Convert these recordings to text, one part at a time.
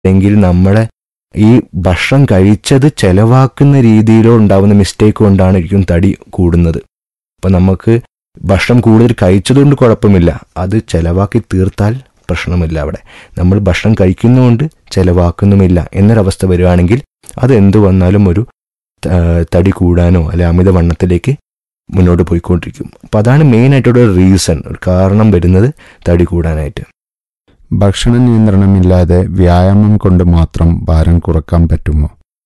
അല്ലെങ്കിൽ നമ്മളെ ഈ ഭക്ഷണം കഴിച്ചത് ചെലവാക്കുന്ന രീതിയിലോ ഉണ്ടാവുന്ന മിസ്റ്റേക്ക് കൊണ്ടാണ് ഇരിക്കും തടി കൂടുന്നത് അപ്പം നമുക്ക് ഭക്ഷണം കൂടുതൽ കഴിച്ചതുകൊണ്ട് കുഴപ്പമില്ല അത് ചെലവാക്കി തീർത്താൽ പ്രശ്നമില്ല അവിടെ നമ്മൾ ഭക്ഷണം കഴിക്കുന്നതുകൊണ്ട് ചെലവാക്കുന്നുമില്ല എന്നൊരവസ്ഥ വരികയാണെങ്കിൽ അത് എന്തു വന്നാലും ഒരു ആ, തടി കൂടാനോ അല്ലെ അമിതവണ്ണത്തിലേക്ക് മുന്നോട്ട് പോയിക്കൊണ്ടിരിക്കും അപ്പം അതാണ് മെയിനായിട്ടുള്ള റീസൺ ഒരു കാരണം വരുന്നത് തടി കൂടാനായിട്ട് ഭക്ഷണ നിയന്ത്രണമില്ലാതെ വ്യായാമം കൊണ്ട് മാത്രം ഭാരം കുറക്കാൻ പറ്റുമോ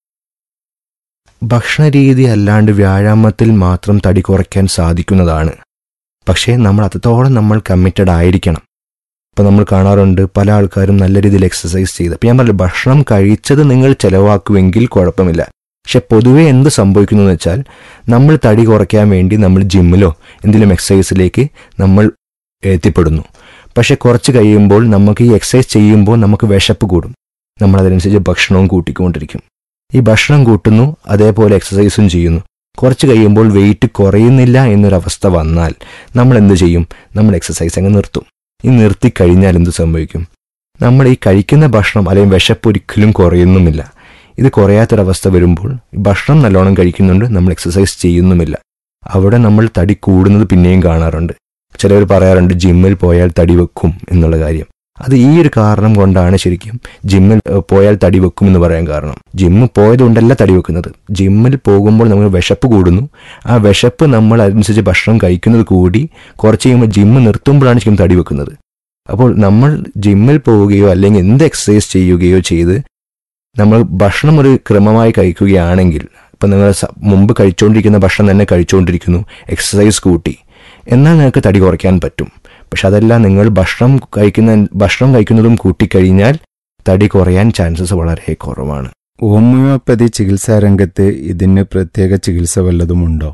ഭക്ഷണരീതി അല്ലാണ്ട് വ്യായാമത്തിൽ മാത്രം തടി കുറയ്ക്കാൻ സാധിക്കുന്നതാണ് പക്ഷേ നമ്മൾ അത്രത്തോളം നമ്മൾ കമ്മിറ്റഡ് ആയിരിക്കണം ഇപ്പം നമ്മൾ കാണാറുണ്ട് പല ആൾക്കാരും നല്ല രീതിയിൽ എക്സസൈസ് ചെയ്ത് അപ്പം ഞാൻ പറഞ്ഞു ഭക്ഷണം കഴിച്ചത് നിങ്ങൾ ചെലവാക്കുമെങ്കിൽ കുഴപ്പമില്ല പക്ഷെ പൊതുവെ എന്ത് സംഭവിക്കുന്നു എന്ന് വെച്ചാൽ നമ്മൾ തടി കുറയ്ക്കാൻ വേണ്ടി നമ്മൾ ജിമ്മിലോ എന്തെങ്കിലും എക്സസൈസിലേക്ക് നമ്മൾ എത്തിപ്പെടുന്നു പക്ഷെ കുറച്ച് കഴിയുമ്പോൾ നമുക്ക് ഈ എക്സസൈസ് ചെയ്യുമ്പോൾ നമുക്ക് വിശപ്പ് കൂടും നമ്മൾ അതനുസരിച്ച് ഭക്ഷണവും കൂട്ടിക്കൊണ്ടിരിക്കും ഈ ഭക്ഷണം കൂട്ടുന്നു അതേപോലെ എക്സസൈസും ചെയ്യുന്നു കുറച്ച് കഴിയുമ്പോൾ വെയിറ്റ് കുറയുന്നില്ല എന്നൊരവസ്ഥ വന്നാൽ നമ്മൾ എന്ത് ചെയ്യും നമ്മൾ എക്സസൈസ് അങ്ങ് നിർത്തും ഈ നിർത്തി കഴിഞ്ഞാൽ എന്ത് സംഭവിക്കും നമ്മൾ ഈ കഴിക്കുന്ന ഭക്ഷണം അല്ലെങ്കിൽ വിശപ്പ് ഒരിക്കലും കുറയുന്നുമില്ല ഇത് കുറയാത്തൊരവസ്ഥ വരുമ്പോൾ ഈ ഭക്ഷണം നല്ലോണം കഴിക്കുന്നുണ്ട് നമ്മൾ എക്സസൈസ് ചെയ്യുന്നുമില്ല അവിടെ നമ്മൾ തടി കൂടുന്നത് പിന്നെയും കാണാറുണ്ട് ചിലവർ പറയാറുണ്ട് ജിമ്മിൽ പോയാൽ തടി വെക്കും എന്നുള്ള കാര്യം അത് ഈ ഒരു കാരണം കൊണ്ടാണ് ശരിക്കും ജിമ്മിൽ ഏഹ്, പോയാൽ തടി വെക്കും എന്ന് പറയാൻ കാരണം ജിമ്മിൽ പോയതുകൊണ്ടല്ല തടി വെക്കുന്നത് ജിമ്മിൽ പോകുമ്പോൾ നമുക്ക് വിശപ്പ് കൂടുന്നു ആ വിശപ്പ് നമ്മൾ അതനുസരിച്ച് ഭക്ഷണം കഴിക്കുന്നത് കൂടി കുറച്ച് കഴിയുമ്പോൾ ജിമ്മ് നിർത്തുമ്പോഴാണ് ശരിക്കും തടി വെക്കുന്നത് അപ്പോൾ നമ്മൾ ജിമ്മിൽ പോവുകയോ അല്ലെങ്കിൽ എന്ത് എക്സസൈസ് ചെയ്യുകയോ ചെയ്ത് നമ്മൾ ഭക്ഷണം ഒരു ക്രമമായി കഴിക്കുകയാണെങ്കിൽ ഇപ്പം നിങ്ങൾ സ- മുമ്പ് കഴിച്ചുകൊണ്ടിരിക്കുന്ന ഭക്ഷണം തന്നെ കഴിച്ചുകൊണ്ടിരിക്കുന്നു എക്സസൈസ് കൂട്ടി എന്നാൽ നിങ്ങൾക്ക് തടി കുറയ്ക്കാൻ പറ്റും പക്ഷെ അതല്ല നിങ്ങൾ ഭക്ഷണം കഴിക്കുന്ന ഭക്ഷണം കഴിക്കുന്നതും കൂട്ടിക്കഴിഞ്ഞാൽ തടി കുറയാൻ ചാൻസസ് വളരെ കുറവാണ് ഹോമിയോപ്പതി ചികിത്സാ രംഗത്ത് ഇതിന് പ്രത്യേക ചികിത്സ വല്ലതുമുണ്ടോ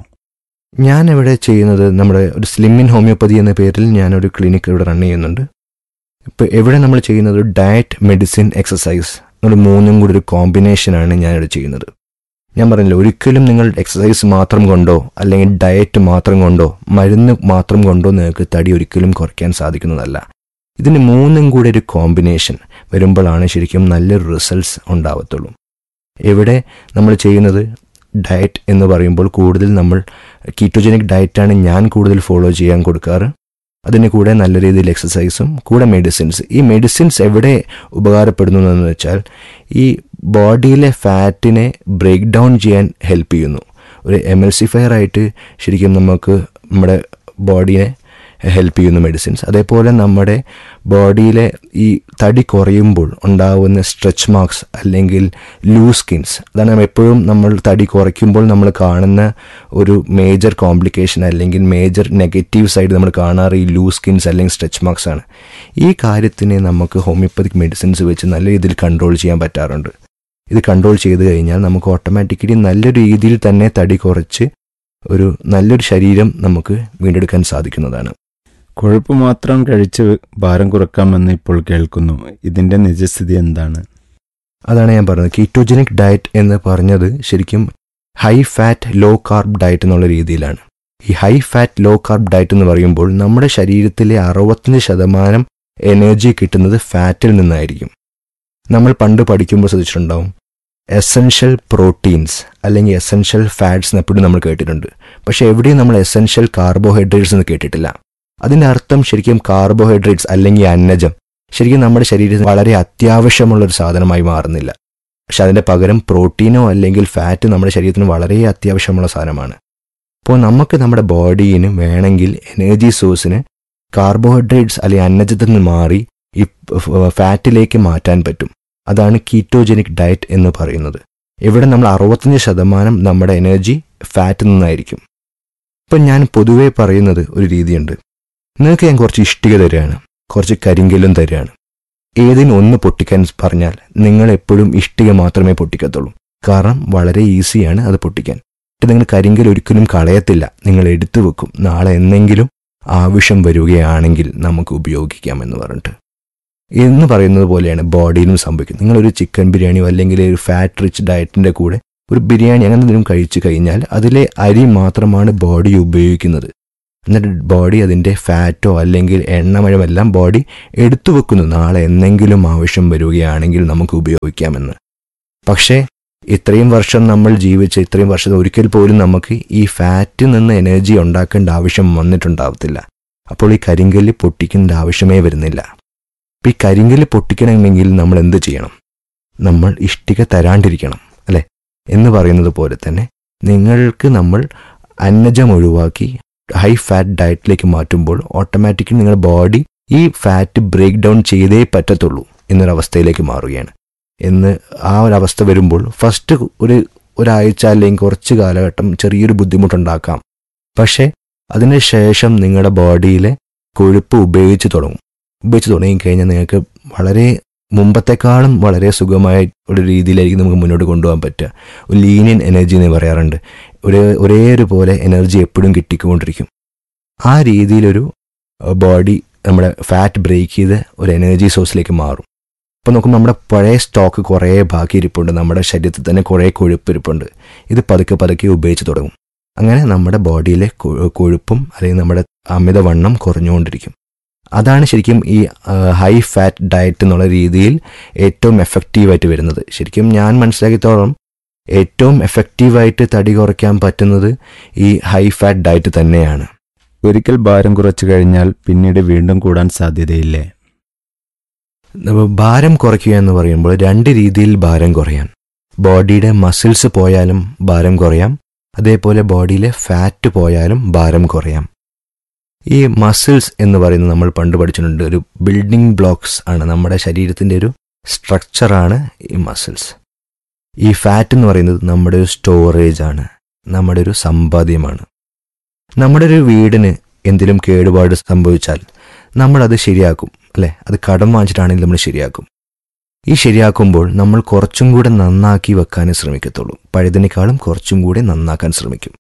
ഞാൻ ഇവിടെ ചെയ്യുന്നത് നമ്മുടെ ഒരു സ്ലിമ്മിൻ ഹോമിയോപ്പതി എന്ന പേരിൽ ഞാനൊരു ക്ലിനിക്ക് ഇവിടെ റൺ ചെയ്യുന്നുണ്ട് ഇപ്പോൾ എവിടെ നമ്മൾ ചെയ്യുന്നത് ഡയറ്റ് മെഡിസിൻ എക്സസൈസ് ഒരു മൂന്നും കൂടി ഒരു കോമ്പിനേഷനാണ് ഞാനിവിടെ ചെയ്യുന്നത് ഞാൻ പറഞ്ഞില്ല ഒരിക്കലും നിങ്ങൾ എക്സസൈസ് മാത്രം കൊണ്ടോ അല്ലെങ്കിൽ ഡയറ്റ് മാത്രം കൊണ്ടോ മരുന്ന് മാത്രം കൊണ്ടോ നിങ്ങൾക്ക് തടി ഒരിക്കലും കുറയ്ക്കാൻ സാധിക്കുന്നതല്ല ഇതിന് മൂന്നും കൂടി ഒരു കോമ്പിനേഷൻ വരുമ്പോഴാണ് ശരിക്കും നല്ലൊരു റിസൾട്ട്സ് ഉണ്ടാവത്തുള്ളൂ എവിടെ നമ്മൾ ചെയ്യുന്നത് ഡയറ്റ് എന്ന് പറയുമ്പോൾ കൂടുതൽ നമ്മൾ കീറ്റോജനിക് ഡയറ്റാണ് ഞാൻ കൂടുതൽ ഫോളോ ചെയ്യാൻ കൊടുക്കാറ് അതിന് കൂടെ നല്ല രീതിയിൽ എക്സസൈസും കൂടെ മെഡിസിൻസ് ഈ മെഡിസിൻസ് എവിടെ ഉപകാരപ്പെടുന്നു എന്ന് വെച്ചാൽ ഈ ബോഡിയിലെ ഫാറ്റിനെ ബ്രേക്ക് ഡൗൺ ചെയ്യാൻ ഹെൽപ്പ് ചെയ്യുന്നു ഒരു എമൽസിഫയർ ആയിട്ട് ശരിക്കും നമുക്ക് നമ്മുടെ ബോഡിയെ ഹെൽപ്പ് ചെയ്യുന്നു മെഡിസിൻസ് അതേപോലെ നമ്മുടെ ബോഡിയിലെ ഈ തടി കുറയുമ്പോൾ ഉണ്ടാവുന്ന സ്ട്രെച്ച് മാർക്സ് അല്ലെങ്കിൽ ലൂസ് സ്കിൻസ് അതാണ് എപ്പോഴും നമ്മൾ തടി കുറയ്ക്കുമ്പോൾ നമ്മൾ കാണുന്ന ഒരു മേജർ കോംപ്ലിക്കേഷൻ അല്ലെങ്കിൽ മേജർ നെഗറ്റീവ് സൈഡ് നമ്മൾ കാണാറ് ഈ ലൂസ് സ്കിൻസ് അല്ലെങ്കിൽ സ്ട്രെച്ച് മാർക്സ് ആണ് ഈ കാര്യത്തിനെ നമുക്ക് ഹോമിയോപ്പതിക് മെഡിസിൻസ് വെച്ച് നല്ല രീതിയിൽ കൺട്രോൾ ചെയ്യാൻ പറ്റാറുണ്ട് ഇത് കൺട്രോൾ ചെയ്ത് കഴിഞ്ഞാൽ നമുക്ക് ഓട്ടോമാറ്റിക്കലി നല്ല രീതിയിൽ തന്നെ തടി കുറച്ച് ഒരു നല്ലൊരു ശരീരം നമുക്ക് വീണ്ടെടുക്കാൻ സാധിക്കുന്നതാണ് കൊഴുപ്പ് മാത്രം കഴിച്ച് ഭാരം കുറക്കാമെന്ന് ഇപ്പോൾ കേൾക്കുന്നു ഇതിന്റെ നിജസ്ഥിതി എന്താണ് അതാണ് ഞാൻ പറഞ്ഞത് കീറ്റോജനിക് ഡയറ്റ് എന്ന് പറഞ്ഞത് ശരിക്കും high fat low carb diet എന്നുള്ള രീതിയിലാണ് ഈ high fat low carb diet എന്ന് പറയുമ്പോൾ നമ്മുടെ ശരീരത്തിലെ അറുപത്തഞ്ച് ശതമാനം എനർജി കിട്ടുന്നത് ഫാറ്റിൽ നിന്നായിരിക്കും നമ്മൾ പണ്ട് പഠിക്കുമ്പോൾ ശ്രദ്ധിച്ചിട്ടുണ്ടാവും എസെൻഷ്യൽ പ്രോട്ടീൻസ് അല്ലെങ്കിൽ എസെൻഷ്യൽ ഫാറ്റ്സ് എന്ന് എപ്പോഴും നമ്മൾ കേട്ടിട്ടുണ്ട് പക്ഷെ എവിടെയും നമ്മൾ എസെൻഷ്യൽ കാർബോഹൈഡ്രേറ്റ്സ് എന്ന് കേട്ടിട്ടില്ല അതിൻ്റെ അർത്ഥം ശരിക്കും കാർബോഹൈഡ്രേറ്റ്സ് അല്ലെങ്കിൽ അന്നജം ശരിക്കും നമ്മുടെ ശരീരത്തിന് വളരെ അത്യാവശ്യമുള്ള ഒരു സാധനമായി മാറുന്നില്ല പക്ഷെ അതിൻ്റെ പകരം പ്രോട്ടീനോ അല്ലെങ്കിൽ ഫാറ്റ് നമ്മുടെ ശരീരത്തിന് വളരെ അത്യാവശ്യമുള്ള സാധനമാണ് അപ്പോൾ നമുക്ക് നമ്മുടെ ബോഡിയിന് വേണമെങ്കിൽ എനർജി സോഴ്സിന് കാർബോഹൈഡ്രേറ്റ്സ് അല്ലെങ്കിൽ അന്നജത്തിൽ നിന്ന് മാറി ഈ ഫാറ്റിലേക്ക് മാറ്റാൻ പറ്റും അതാണ് കീറ്റോജനിക് ഡയറ്റ് എന്ന് പറയുന്നത് ഇവിടെ നമ്മൾ അറുപത്തഞ്ച് ശതമാനം നമ്മുടെ എനർജി ഫാറ്റിൽ നിന്നായിരിക്കും ഇപ്പം ഞാൻ പൊതുവേ പറയുന്നത് ഒരു രീതിയുണ്ട് നിങ്ങൾക്ക് ഞാൻ കുറച്ച് ഇഷ്ടിക തരികയാണ് കുറച്ച് കരിങ്കല്ലും തരികയാണ് ഏതിനും ഒന്ന് പൊട്ടിക്കാൻ പറഞ്ഞാൽ നിങ്ങൾ എപ്പോഴും ഇഷ്ടിക മാത്രമേ പൊട്ടിക്കത്തുള്ളൂ കാരണം വളരെ ഈസിയാണ് അത് പൊട്ടിക്കാൻ എന്നിട്ട് നിങ്ങൾ കരിങ്കൽ ഒരിക്കലും കളയത്തില്ല നിങ്ങൾ എടുത്തു വെക്കും നാളെ എന്തെങ്കിലും ആവശ്യം വരികയാണെങ്കിൽ നമുക്ക് ഉപയോഗിക്കാമെന്ന് പറഞ്ഞിട്ട് എന്ന് പറയുന്നത് പോലെയാണ് ബോഡിയിലും സംഭവിക്കുന്നത് നിങ്ങളൊരു ചിക്കൻ ബിരിയാണിയോ അല്ലെങ്കിൽ ഒരു ഫാറ്റ് റിച്ച് ഡയറ്റിൻ്റെ കൂടെ ഒരു ബിരിയാണി അങ്ങനെ എന്തെങ്കിലും കഴിച്ചു കഴിഞ്ഞാൽ അതിലെ അരി മാത്രമാണ് ബോഡി ഉപയോഗിക്കുന്നത് എന്നിട്ട് ബോഡി അതിൻ്റെ ഫാറ്റോ അല്ലെങ്കിൽ എണ്ണമഴമെല്ലാം ബോഡി എടുത്തു വെക്കുന്നു നാളെ എന്തെങ്കിലും ആവശ്യം വരികയാണെങ്കിൽ നമുക്ക് ഉപയോഗിക്കാമെന്ന് പക്ഷേ ഇത്രയും വർഷം നമ്മൾ ജീവിച്ച ഇത്രയും വർഷം ഒരിക്കൽ പോലും നമുക്ക് ഈ ഫാറ്റിൽ നിന്ന് എനർജി ഉണ്ടാക്കേണ്ട ആവശ്യം വന്നിട്ടുണ്ടാവത്തില്ല അപ്പോൾ ഈ കരിങ്കല്ല് പൊട്ടിക്കേണ്ട ആവശ്യമേ വരുന്നില്ല അപ്പം ഈ കരിങ്കല്ല് പൊട്ടിക്കണമെങ്കിൽ നമ്മൾ എന്ത് ചെയ്യണം നമ്മൾ ഇഷ്ടിക തരാണ്ടിരിക്കണം അല്ലെ എന്ന് പറയുന്നത് പോലെ തന്നെ നിങ്ങൾക്ക് നമ്മൾ അന്നജം ഒഴിവാക്കി ഹൈ ഫാറ്റ് ഡയറ്റിലേക്ക് മാറ്റുമ്പോൾ ഓട്ടോമാറ്റിക്കലി നിങ്ങളുടെ ബോഡി ഈ ഫാറ്റ് ബ്രേക്ക് ഡൗൺ ചെയ്തേ പറ്റത്തുള്ളൂ എന്നൊരവസ്ഥയിലേക്ക് മാറുകയാണ് എന്ന് ആ ഒരു അവസ്ഥ വരുമ്പോൾ ഫസ്റ്റ് ഒരു ഒരാഴ്ച അല്ലെങ്കിൽ കുറച്ച് കാലഘട്ടം ചെറിയൊരു ബുദ്ധിമുട്ടുണ്ടാക്കാം പക്ഷേ അതിനുശേഷം നിങ്ങളുടെ ബോഡിയിലെ കൊഴുപ്പ് ഉപയോഗിച്ച് തുടങ്ങും ഉപയോഗിച്ച് തുടങ്ങിക്കഴിഞ്ഞാൽ നിങ്ങൾക്ക് വളരെ മുമ്പത്തെക്കാളും വളരെ സുഖമായ ഒരു രീതിയിലായിരിക്കും നമുക്ക് മുന്നോട്ട് കൊണ്ടുപോകാൻ പറ്റുക ഒരു ലീനിയൻ എനർജി എന്ന് പറയാറുണ്ട് ഒരു ഒരേ ഒരു പോലെ എനർജി എപ്പോഴും കിട്ടിക്കൊണ്ടിരിക്കും ആ രീതിയിലൊരു ബോഡി നമ്മുടെ ഫാറ്റ് ബ്രേക്ക് ചെയ്ത് ഒരു എനർജി സോഴ്സിലേക്ക് മാറും അപ്പോൾ നോക്കുമ്പോൾ നമ്മുടെ പഴയ സ്റ്റോക്ക് കുറേ ബാക്കി ഇരിപ്പുണ്ട് നമ്മുടെ ശരീരത്തിൽ തന്നെ കുറേ കൊഴുപ്പ് ഇരിപ്പുണ്ട് ഇത് പതുക്കെ പതുക്കെ ഉപയോഗിച്ച് തുടങ്ങും അങ്ങനെ നമ്മുടെ ബോഡിയിലെ കൊ- കൊഴുപ്പും അല്ലെങ്കിൽ നമ്മുടെ അമിതവണ്ണം കുറഞ്ഞുകൊണ്ടിരിക്കും അതാണ് ശരിക്കും ഈ ഹൈ ഫാറ്റ് ഡയറ്റ് എന്നുള്ള രീതിയിൽ ഏറ്റവും എഫക്റ്റീവായിട്ട് വരുന്നത് ശരിക്കും ഞാൻ മനസ്സിലാക്കിയത്തോളം ഏറ്റവും എഫക്റ്റീവായിട്ട് തടി കുറയ്ക്കാൻ പറ്റുന്നത് ഈ ഹൈ ഫാറ്റ് ഡയറ്റ് തന്നെയാണ് ഒരിക്കൽ ഭാരം കുറച്ചു കഴിഞ്ഞാൽ പിന്നീട് വീണ്ടും കൂടാൻ സാധ്യതയില്ലേ നമ്മ ഭാരം കുറയ്ക്കുക എന്ന് പറയുമ്പോൾ രണ്ട് രീതിയിൽ ഭാരം കുറയാൻ ബോഡിയുടെ മസിൽസ് പോയാലും ഭാരം കുറയാം അതേപോലെ ബോഡിയിലെ ഫാറ്റ് പോയാലും ഭാരം കുറയാം ഈ മസിൽസ് എന്ന് പറയുന്നത് നമ്മൾ പണ്ട് പഠിച്ചിട്ടുണ്ട് ഒരു ബിൽഡിംഗ് ബ്ലോക്സ് ആണ് നമ്മുടെ ശരീരത്തിൻ്റെ ഒരു സ്ട്രക്ചറാണ് ഈ മസിൽസ് ഈ ഫാറ്റ് എന്ന് പറയുന്നത് നമ്മുടെ ഒരു സ്റ്റോറേജ് ആണ് നമ്മുടെ ഒരു സമ്പാദ്യമാണ് നമ്മുടെ ഒരു വീടിന് എന്തെങ്കിലും കേടുപാട് സംഭവിച്ചാൽ നമ്മളത് ശരിയാക്കും അല്ലേ അത് കടം വാങ്ങിച്ചിട്ടാണെങ്കിൽ നമ്മൾ ശരിയാക്കും ഈ ശരിയാക്കുമ്പോൾ നമ്മൾ കുറച്ചും കൂടെ നന്നാക്കി വെക്കാനേ ശ്രമിക്കത്തുള്ളൂ പഴുതിനേക്കാളും കുറച്ചും കൂടെ നന്നാക്കാൻ ശ്രമിക്കും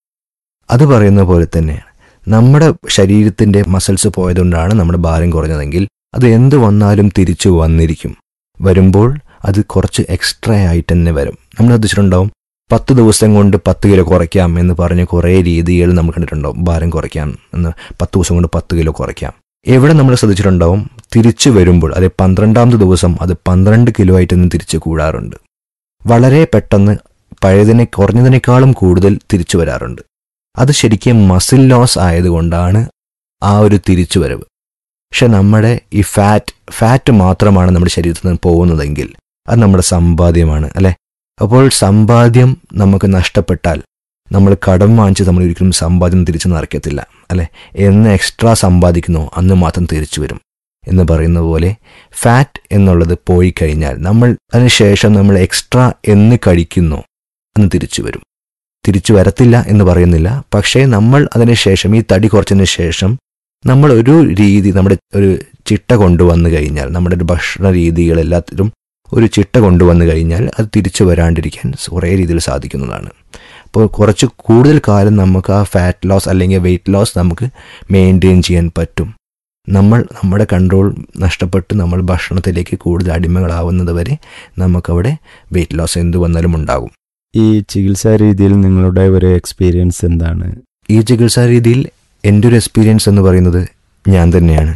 അത് പറയുന്ന പോലെ തന്നെയാണ് നമ്മുടെ ശരീരത്തിന്റെ മസിൽസ് പോയതുകൊണ്ടാണ് നമ്മുടെ ഭാരം കുറഞ്ഞതെങ്കിൽ അത് എന്ത് വന്നാലും തിരിച്ചു വന്നിരിക്കും വരുമ്പോൾ അത് കുറച്ച് എക്സ്ട്രാ ആയിട്ട് തന്നെ വരും നമ്മൾ ശ്രദ്ധിച്ചിട്ടുണ്ടാവും പത്ത് ദിവസം കൊണ്ട് പത്ത് കിലോ കുറയ്ക്കാം എന്ന് പറഞ്ഞ് കുറേ രീതികൾ നമ്മൾ കണ്ടിട്ടുണ്ടാവും ഭാരം കുറയ്ക്കാം എന്ന് പത്ത് ദിവസം കൊണ്ട് പത്ത് കിലോ കുറയ്ക്കാം എവിടെ നമ്മൾ ശ്രദ്ധിച്ചിട്ടുണ്ടാവും തിരിച്ചു വരുമ്പോൾ അതെ പന്ത്രണ്ടാമത്തെ ദിവസം അത് പന്ത്രണ്ട് കിലോ ആയിട്ട് തന്നെ തിരിച്ചു കൂടാറുണ്ട് വളരെ പെട്ടെന്ന് പഴയതിനെ കുറഞ്ഞതിനേക്കാളും കൂടുതൽ തിരിച്ചു വരാറുണ്ട് അത് ശരിക്കും മസിൽ ലോസ് ആയതുകൊണ്ടാണ് ആ ഒരു തിരിച്ചുവരവ് പക്ഷെ നമ്മുടെ ഈ ഫാറ്റ് ഫാറ്റ് മാത്രമാണ് നമ്മുടെ ശരീരത്തിൽ നിന്ന് പോകുന്നതെങ്കിൽ അത് നമ്മുടെ സമ്പാദ്യമാണ് അല്ലെ അപ്പോൾ സമ്പാദ്യം നമുക്ക് നഷ്ടപ്പെട്ടാൽ നമ്മൾ കടം വാങ്ങിച്ച് നമ്മൾ ഒരിക്കലും സമ്പാദ്യം തിരിച്ചു നിറയ്ക്കത്തില്ല അല്ലെ എന്ന് എക്സ്ട്രാ സമ്പാദിക്കുന്നോ അന്ന് മാത്രം തിരിച്ചു വരും എന്ന് പറയുന്ന പോലെ ഫാറ്റ് എന്നുള്ളത് പോയി കഴിഞ്ഞാൽ നമ്മൾ അതിനുശേഷം നമ്മൾ എക്സ്ട്രാ എന്ന് കഴിക്കുന്നോ അന്ന് തിരിച്ചു വരും തിരിച്ചു വരത്തില്ല എന്ന് പറയുന്നില്ല പക്ഷേ നമ്മൾ അതിനുശേഷം ഈ തടി കുറച്ചതിന് ശേഷം നമ്മൾ ഒരു രീതി നമ്മുടെ ഒരു ചിട്ട കൊണ്ടുവന്നു കഴിഞ്ഞാൽ നമ്മുടെ ഒരു ഭക്ഷണ രീതികളെല്ലാത്തിലും ഒരു ചിട്ട കൊണ്ടുവന്നു കഴിഞ്ഞാൽ അത് തിരിച്ചു വരാണ്ടിരിക്കാൻ കുറേ രീതിയിൽ സാധിക്കുന്നതാണ് അപ്പോൾ കുറച്ച് കൂടുതൽ കാലം നമുക്ക് ആ ഫാറ്റ് ലോസ് അല്ലെങ്കിൽ വെയിറ്റ് ലോസ് നമുക്ക് മെയിൻറ്റെയിൻ ചെയ്യാൻ പറ്റും നമ്മൾ നമ്മുടെ കൺട്രോൾ നഷ്ടപ്പെട്ട് നമ്മൾ ഭക്ഷണത്തിലേക്ക് കൂടുതൽ അടിമകളാവുന്നത് വരെ നമുക്കവിടെ വെയിറ്റ് ലോസ് എന്ത് വന്നാലും ഉണ്ടാകും ഈ ചികിത്സാ രീതിയിൽ നിങ്ങളുടെ ഒരു എക്സ്പീരിയൻസ് എന്താണ് ഈ ചികിത്സാ രീതിയിൽ എൻ്റെ ഒരു എക്സ്പീരിയൻസ് എന്ന് പറയുന്നത് ഞാൻ തന്നെയാണ്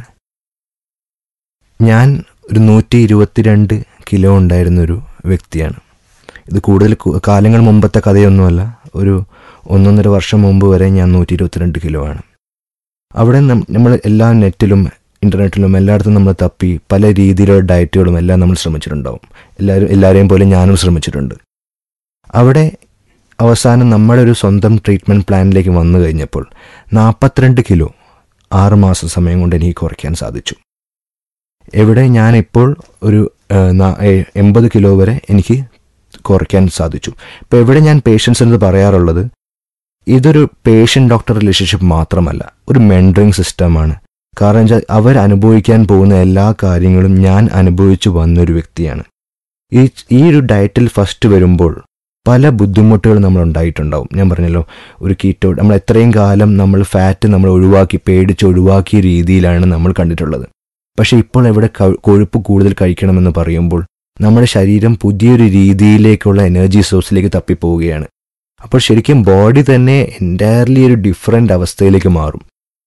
ഞാൻ ഒരു നൂറ്റി ഇരുപത്തിരണ്ട് കിലോ ഉണ്ടായിരുന്ന ഒരു വ്യക്തിയാണ് ഇത് കൂടുതൽ കു- കാലങ്ങൾ മുമ്പത്തെ കഥയൊന്നുമല്ല ഒരു ഒന്നൊന്നര വർഷം മുമ്പ് വരെ ഞാൻ നൂറ്റി ഇരുപത്തിരണ്ട് കിലോ ആണ് അവിടെ നമ്മൾ എല്ലാ നെറ്റിലും ഇൻ്റർനെറ്റിലും എല്ലായിടത്തും നമ്മൾ തപ്പി പല രീതിയിലുള്ള ഡയറ്റുകളും എല്ലാം നമ്മൾ ശ്രമിച്ചിട്ടുണ്ടാവും എല്ലാവരും എല്ലാവരെയും പോലെ ഞാനും ശ്രമിച്ചിട്ടുണ്ട് അവിടെ അവസാനം നമ്മുടെ ഒരു സ്വന്തം ട്രീറ്റ്മെൻറ്റ് പ്ലാനിലേക്ക് വന്നു കഴിഞ്ഞപ്പോൾ നാൽപ്പത്തിരണ്ട് കിലോ ആറ് മാസം സമയം കൊണ്ട് എനിക്ക് കുറയ്ക്കാൻ സാധിച്ചു എവിടെ ഞാനിപ്പോൾ ഒരു ആ, നാ- ഏ, എൺപത് കിലോ വരെ എനിക്ക് കുറയ്ക്കാൻ സാധിച്ചു ഇപ്പോൾ എവിടെ ഞാൻ പേഷ്യൻസ് എന്ന് പറയാറുള്ളത് ഇതൊരു പേഷ്യൻ്റ് ഡോക്ടർ റിലേഷൻഷിപ്പ് മാത്രമല്ല ഒരു മെൻറ്ററിങ് സിസ്റ്റമാണ് കാരണം വെച്ചാൽ അവർ അനുഭവിക്കാൻ പോകുന്ന എല്ലാ കാര്യങ്ങളും ഞാൻ അനുഭവിച്ചു വന്നൊരു വ്യക്തിയാണ് ഈ ഈ ഒരു ഡയറ്റിൽ ഫസ്റ്റ് വരുമ്പോൾ പല ബുദ്ധിമുട്ടുകൾ നമ്മൾ ഉണ്ടായിട്ടുണ്ടാവും ഞാൻ പറഞ്ഞല്ലോ ഒരു കീറ്റോ നമ്മൾ എത്രയും കാലം നമ്മൾ ഫാറ്റ് നമ്മൾ ഒഴിവാക്കി പേടിച്ച് ഒഴിവാക്കിയ രീതിയിലാണ് നമ്മൾ കണ്ടിട്ടുള്ളത് പക്ഷേ ഇപ്പോൾ എവിടെ ക- കൊഴുപ്പ് കൂടുതൽ കഴിക്കണമെന്ന് പറയുമ്പോൾ നമ്മുടെ ശരീരം പുതിയൊരു രീതിയിലേക്കുള്ള എനർജി സോഴ്സിലേക്ക് തപ്പിപ്പോവുകയാണ് അപ്പോൾ ശരിക്കും ബോഡി തന്നെ എൻറ്റയർലി ഒരു ഡിഫറെൻ്റ് അവസ്ഥയിലേക്ക് മാറും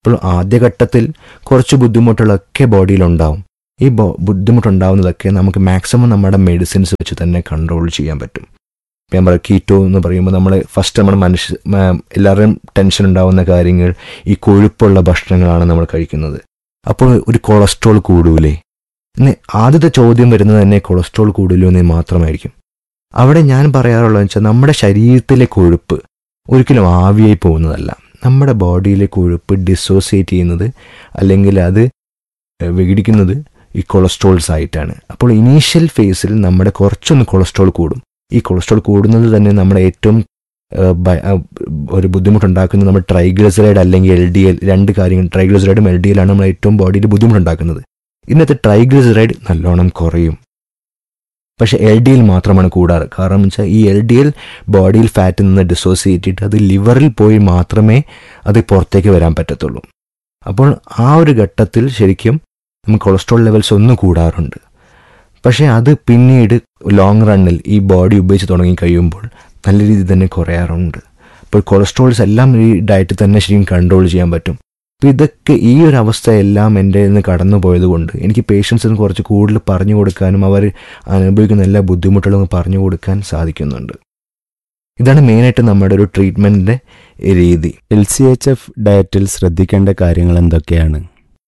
അപ്പോൾ ആദ്യഘട്ടത്തിൽ കുറച്ച് ബുദ്ധിമുട്ടുകളൊക്കെ ബോഡിയിലുണ്ടാവും ഈ ബോ ബുദ്ധിമുട്ടുണ്ടാവുന്നതൊക്കെ നമുക്ക് മാക്സിമം നമ്മുടെ മെഡിസിൻസ് വെച്ച് തന്നെ കൺട്രോൾ ചെയ്യാൻ പറ്റും ഇപ്പം ഞാൻ പറയാം കീറ്റോ എന്ന് പറയുമ്പോൾ നമ്മൾ ഫസ്റ്റ് നമ്മൾ മനുഷ്യ മ- എല്ലാവരുടെയും ടെൻഷൻ ഉണ്ടാവുന്ന കാര്യങ്ങൾ ഈ കൊഴുപ്പുള്ള ഭക്ഷണങ്ങളാണ് നമ്മൾ കഴിക്കുന്നത് അപ്പോൾ ഒരു കൊളസ്ട്രോൾ കൂടൂലേ ഇനി ആദ്യത്തെ ചോദ്യം വരുന്നത് തന്നെ കൊളസ്ട്രോൾ കൂടില്ലോ എന്ന് മാത്രമായിരിക്കും അവിടെ ഞാൻ പറയാറുള്ളത് വെച്ചാൽ നമ്മുടെ ശരീരത്തിലെ കൊഴുപ്പ് ഒരിക്കലും ആവിയായി പോകുന്നതല്ല നമ്മുടെ ബോഡിയിലെ കൊഴുപ്പ് ഡിസോസിയേറ്റ് ചെയ്യുന്നത് അല്ലെങ്കിൽ അത് ഏഹ്, വിഘടിക്കുന്നത് ഈ കൊളസ്ട്രോൾസ് ആയിട്ടാണ് അപ്പോൾ ഇനീഷ്യൽ ഫേസിൽ നമ്മുടെ കുറച്ചൊന്ന് കൊളസ്ട്രോൾ കൂടും ഈ കൊളസ്ട്രോൾ കൂടുന്നത് തന്നെ നമ്മുടെ ഏറ്റവും ഏഹ്, ഭ- ഏഹ്, ഒരു ബുദ്ധിമുട്ടുണ്ടാക്കുന്നത് നമ്മൾ ട്രൈഗ്ലിസറൈഡ് അല്ലെങ്കിൽ എൽ ഡി എൽ രണ്ട് കാര്യങ്ങൾ ട്രൈഗ്ലിസറൈഡും എൽ ഡി എല്ലാണ് നമ്മൾ ഏറ്റവും ബോഡിയിൽ ബുദ്ധിമുട്ടുണ്ടാക്കുന്നത് ഇന്നത്തെ ട്രൈഗ്ലിസറൈഡ് നല്ലോണം കുറയും പക്ഷെ എൽ ഡി എൽ മാത്രമാണ് കൂടാറ് കാരണം വെച്ചാൽ ഈ എൽ ഡി എൽ ബോഡിയിൽ ഫാറ്റിൽ നിന്ന് ഡിസോസിയേറ്റ് ചെയ്തിട്ട് അത് ലിവറിൽ പോയി മാത്രമേ അത് പുറത്തേക്ക് വരാൻ പറ്റത്തുള്ളൂ അപ്പോൾ ആ ഒരു ഘട്ടത്തിൽ ശരിക്കും നമുക്ക് കൊളസ്ട്രോൾ ലെവൽസ് ഒന്ന് കൂടാറുണ്ട് പക്ഷേ അത് പിന്നീട് ലോങ് റണ്ണിൽ ഈ ബോഡി ഉപയോഗിച്ച് തുടങ്ങി കഴിയുമ്പോൾ നല്ല രീതിയിൽ തന്നെ കുറയാറുണ്ട് അപ്പോൾ കൊളസ്ട്രോൾസ് എല്ലാം ഈ ഡയറ്റിൽ തന്നെ ശരിക്കും കൺട്രോൾ ചെയ്യാൻ പറ്റും അപ്പോൾ ഇതൊക്കെ ഈ ഒരു അവസ്ഥ എല്ലാം എൻ്റെ നിന്ന് കടന്നു പോയത് കൊണ്ട് എനിക്ക് പേഷ്യൻസിന് കുറച്ച് കൂടുതൽ പറഞ്ഞു കൊടുക്കാനും അവർ അനുഭവിക്കുന്ന എല്ലാ ബുദ്ധിമുട്ടുകളും പറഞ്ഞു കൊടുക്കാൻ സാധിക്കുന്നുണ്ട് ഇതാണ് മെയിനായിട്ട് നമ്മുടെ ഒരു ട്രീറ്റ്മെൻറ്റിൻ്റെ രീതി എൽ സി എച്ച് എഫ് ഡയറ്റിൽ ശ്രദ്ധിക്കേണ്ട കാര്യങ്ങൾ എന്തൊക്കെയാണ്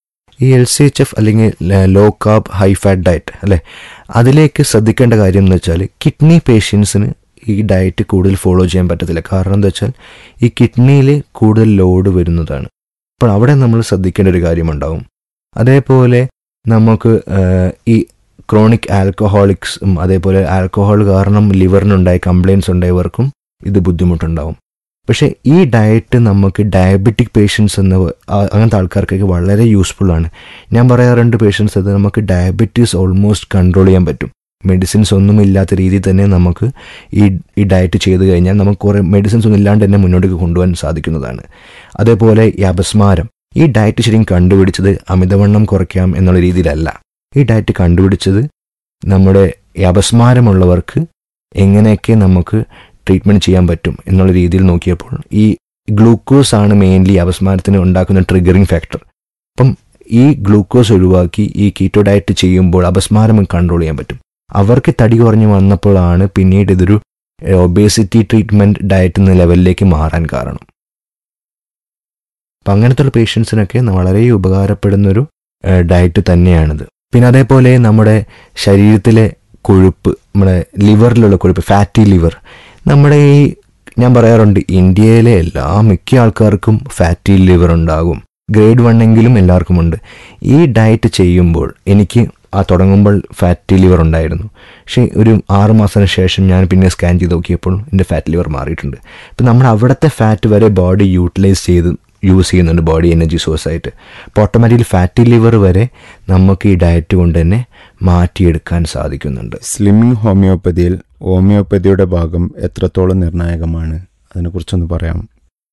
ഈ എൽ സി എച്ച് എഫ് അല്ലെങ്കിൽ low carb high fat diet അല്ലേ അതിലേക്ക് ശ്രദ്ധിക്കേണ്ട കാര്യം എന്ന് വെച്ചാൽ കിഡ്നി പേഷ്യൻസിന് ഈ ഡയറ്റ് കൂടുതൽ ഫോളോ ചെയ്യാൻ പറ്റത്തില്ല കാരണം എന്താ വെച്ചാൽ ഈ കിഡ്നിയിൽ കൂടുതൽ ലോഡ് വരുന്നതാണ് അപ്പോൾ അവിടെ നമ്മൾ ശ്രദ്ധിക്കേണ്ട ഒരു കാര്യമുണ്ടാവും അതേപോലെ നമുക്ക് ആഹ്, ഈ ക്രോണിക് ആൽക്കഹോളിക്സും അതേപോലെ ആൽക്കഹോൾ കാരണം ലിവറിനുണ്ടായ കംപ്ലയിൻസ് ഉണ്ടായവർക്കും ഇത് ബുദ്ധിമുട്ടുണ്ടാവും പക്ഷേ ഈ ഡയറ്റ് നമുക്ക് ഡയബറ്റിക് പേഷ്യൻസ് എന്ന ആ- അങ്ങനത്തെ ആൾക്കാർക്കൊക്കെ വളരെ യൂസ്ഫുൾ ആണ് ഞാൻ പറയാറുണ്ട് പേഷ്യൻസ് അത് നമുക്ക് ഡയബറ്റീസ് ഓൾമോസ്റ്റ് കൺട്രോൾ ചെയ്യാൻ പറ്റും മെഡിസിൻസ് ഒന്നും ഇല്ലാത്ത രീതിയിൽ തന്നെ നമുക്ക് ഈ ഈ ഡയറ്റ് ചെയ്ത് കഴിഞ്ഞാൽ നമുക്ക് കുറേ മെഡിസിൻസ് ഒന്നും ഇല്ലാണ്ട് തന്നെ മുന്നോട്ടേക്ക് കൊണ്ടുപോകാൻ സാധിക്കുന്നതാണ് അതേപോലെ ഈ അപസ്മാരം ഈ ഡയറ്റ് ശരിക്കും കണ്ടുപിടിച്ചത് അമിതവണ്ണം കുറയ്ക്കാം എന്നുള്ള രീതിയിലല്ല ഈ ഡയറ്റ് കണ്ടുപിടിച്ചത് നമ്മുടെ ഈ അപസ്മാരമുള്ളവർക്ക് എങ്ങനെയൊക്കെ നമുക്ക് ട്രീറ്റ്മെൻറ്റ് ചെയ്യാൻ പറ്റും എന്നുള്ള രീതിയിൽ നോക്കിയപ്പോൾ ഈ ഗ്ലൂക്കോസ് ആണ് മെയിൻലി അപസ്മാരത്തിന് ഉണ്ടാക്കുന്ന ട്രിഗറിങ് ഫാക്ടർ അപ്പം ഈ ഗ്ലൂക്കോസ് ഒഴിവാക്കി ഈ കീറ്റോ ഡയറ്റ് ചെയ്യുമ്പോൾ അപസ്മാരം കൺട്രോൾ ചെയ്യാൻ പറ്റും അവർക്ക് തടി കുറഞ്ഞു വന്നപ്പോഴാണ് പിന്നീട് ഇതൊരു ഒബേസിറ്റി ട്രീറ്റ്മെൻറ്റ് ഡയറ്റ് എന്ന ലെവലിലേക്ക് മാറാൻ കാരണം അപ്പം അങ്ങനത്തെ പേഷ്യൻസിനൊക്കെ വളരെ ഉപകാരപ്പെടുന്നൊരു ഡയറ്റ് തന്നെയാണിത് പിന്നെ അതേപോലെ നമ്മുടെ ശരീരത്തിലെ കൊഴുപ്പ് നമ്മുടെ ലിവറിലുള്ള കൊഴുപ്പ് ഫാറ്റി ലിവർ നമ്മുടെ ഈ ഞാൻ പറയാറുണ്ട് ഇന്ത്യയിലെ എല്ലാ മിക്ക ആൾക്കാർക്കും ഫാറ്റി ലിവർ ഉണ്ടാകും ഗ്രേഡ് വൺ എങ്കിലും എല്ലാവർക്കും ഉണ്ട് ഈ ഡയറ്റ് ചെയ്യുമ്പോൾ എനിക്ക് ആ തുടങ്ങുമ്പോൾ ഫാറ്റി ലിവർ ഉണ്ടായിരുന്നു പക്ഷേ ഒരു ആറ് മാസത്തിന് ശേഷം ഞാൻ പിന്നെ സ്കാൻ ചെയ്ത് നോക്കിയപ്പോൾ എൻ്റെ ഫാറ്റ് ലിവർ മാറിയിട്ടുണ്ട് അപ്പം നമ്മൾ അവിടുത്തെ ഫാറ്റ് വരെ ബോഡി യൂട്ടിലൈസ് ചെയ്ത് യൂസ് ചെയ്യുന്നുണ്ട് ബോഡി എനർജി സോഴ്സ് ആയിട്ട് അപ്പോൾ ഓട്ടോമാറ്റിക്കലി ഫാറ്റി ലിവർ വരെ നമുക്ക് ഈ ഡയറ്റ് കൊണ്ട് തന്നെ മാറ്റിയെടുക്കാൻ സാധിക്കുന്നുണ്ട് സ്ലിമ്മിംഗ് ഹോമിയോപ്പതിയിൽ ഹോമിയോപ്പതിയുടെ ഭാഗം എത്രത്തോളം നിർണായകമാണ് അതിനെക്കുറിച്ചൊന്ന് പറയാം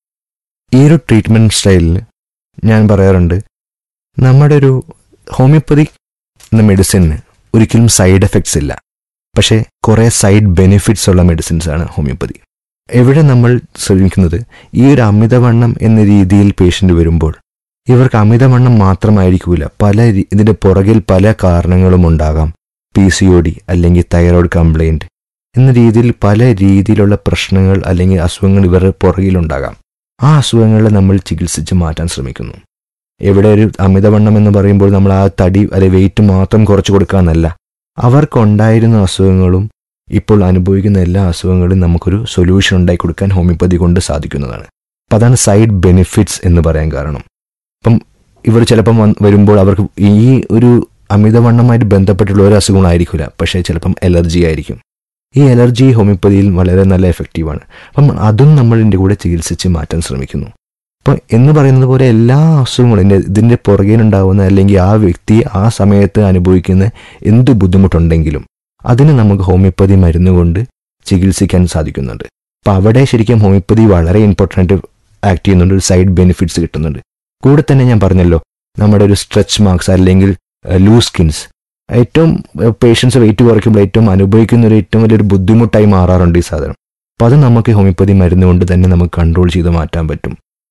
ഈ ഒരു ട്രീറ്റ്മെൻറ്റ് സ്റ്റൈലിൽ ഞാൻ പറയാറുണ്ട് നമ്മുടെ ഒരു ഹോമിയോപ്പതി എന്ന മെഡിസിന് ഒരിക്കലും സൈഡ് എഫക്ട്സ് ഇല്ല പക്ഷേ കുറേ സൈഡ് ബെനിഫിറ്റ്സ് ഉള്ള മെഡിസിൻസ് ആണ് ഹോമിയോപ്പതി എവിടെ നമ്മൾ ശ്രമിക്കുന്നത് ഈ ഒരു അമിതവണ്ണം എന്ന രീതിയിൽ പേഷ്യൻ്റ് വരുമ്പോൾ ഇവർക്ക് അമിതവണ്ണം മാത്രമായിരിക്കില്ല പല രീ- ഇതിൻ്റെ പുറകിൽ പല കാരണങ്ങളും ഉണ്ടാകാം പി സി ഒ ഡി അല്ലെങ്കിൽ തൈറോയ്ഡ് കംപ്ലൈൻറ്റ് എന്ന രീതിയിൽ പല രീതിയിലുള്ള പ്രശ്നങ്ങൾ അല്ലെങ്കിൽ അസുഖങ്ങൾ ഇവരുടെ പുറകിലുണ്ടാകാം ആ അസുഖങ്ങളെ നമ്മൾ ചികിത്സിച്ച് മാറ്റാൻ ശ്രമിക്കുന്നു എവിടെ ഒരു അമിതവണ്ണം എന്ന് പറയുമ്പോൾ നമ്മൾ ആ തടി അല്ലെ വെയിറ്റ് മാത്രം കുറച്ച് കൊടുക്കാന്നല്ല അവർക്കുണ്ടായിരുന്ന അസുഖങ്ങളും ഇപ്പോൾ അനുഭവിക്കുന്ന എല്ലാ അസുഖങ്ങളും നമുക്കൊരു സൊല്യൂഷൻ ഉണ്ടാക്കി കൊടുക്കാൻ ഹോമിയോപ്പതി കൊണ്ട് സാധിക്കുന്നതാണ് അപ്പം അതാണ് സൈഡ് ബെനിഫിറ്റ്സ് എന്ന് പറയാൻ കാരണം അപ്പം ഇവർ ചിലപ്പം വന്ന് വരുമ്പോൾ അവർക്ക് ഈ ഒരു അമിതവണ്ണമായിട്ട് ബന്ധപ്പെട്ടുള്ള ഒരു അസുഖങ്ങളായിരിക്കില്ല പക്ഷേ ചിലപ്പം എലർജി ആയിരിക്കും ഈ എലർജി ഹോമിയോപ്പതിയിൽ വളരെ നല്ല എഫക്റ്റീവാണ് അപ്പം അതും നമ്മൾ ഇതിൻ്റെ കൂടെ ചികിത്സിച്ച് മാറ്റാൻ ശ്രമിക്കുന്നു അപ്പോൾ എന്ന് പറയുന്നത് പോലെ എല്ലാ അസുഖങ്ങളും ഇതിൻ്റെ ഇതിൻ്റെ പുറകിലുണ്ടാവുന്ന അല്ലെങ്കിൽ ആ വ്യക്തി ആ സമയത്ത് അനുഭവിക്കുന്ന എന്ത് ബുദ്ധിമുട്ടുണ്ടെങ്കിലും അതിന് നമുക്ക് ഹോമിയോപ്പതി മരുന്ന് കൊണ്ട് ചികിത്സിക്കാൻ സാധിക്കുന്നുണ്ട് അപ്പോൾ അവിടെ ശരിക്കും ഹോമിയോപ്പതി വളരെ ഇമ്പോർട്ടൻ്റ് ആയിട്ട് ആക്ട് ചെയ്യുന്നുണ്ട് ഒരു സൈഡ് ബെനിഫിറ്റ്സ് കിട്ടുന്നുണ്ട് കൂടെ തന്നെ ഞാൻ പറഞ്ഞല്ലോ നമ്മുടെ ഒരു സ്ട്രെച്ച് മാർക്സ് അല്ലെങ്കിൽ ലൂസ് സ്കിൻസ് ഏറ്റവും പേഷ്യൻസ് വെയിറ്റ് കുറയ്ക്കുമ്പോൾ ഏറ്റവും അനുഭവിക്കുന്ന ഒരു ഏറ്റവും വലിയൊരു ബുദ്ധിമുട്ടായി മാറാറുണ്ട് ഈ സാധനം അപ്പോൾ അത് നമുക്ക് ഹോമിയോപ്പതി മരുന്ന് കൊണ്ട് തന്നെ നമുക്ക് കൺട്രോൾ ചെയ്ത് മാറ്റാൻ പറ്റും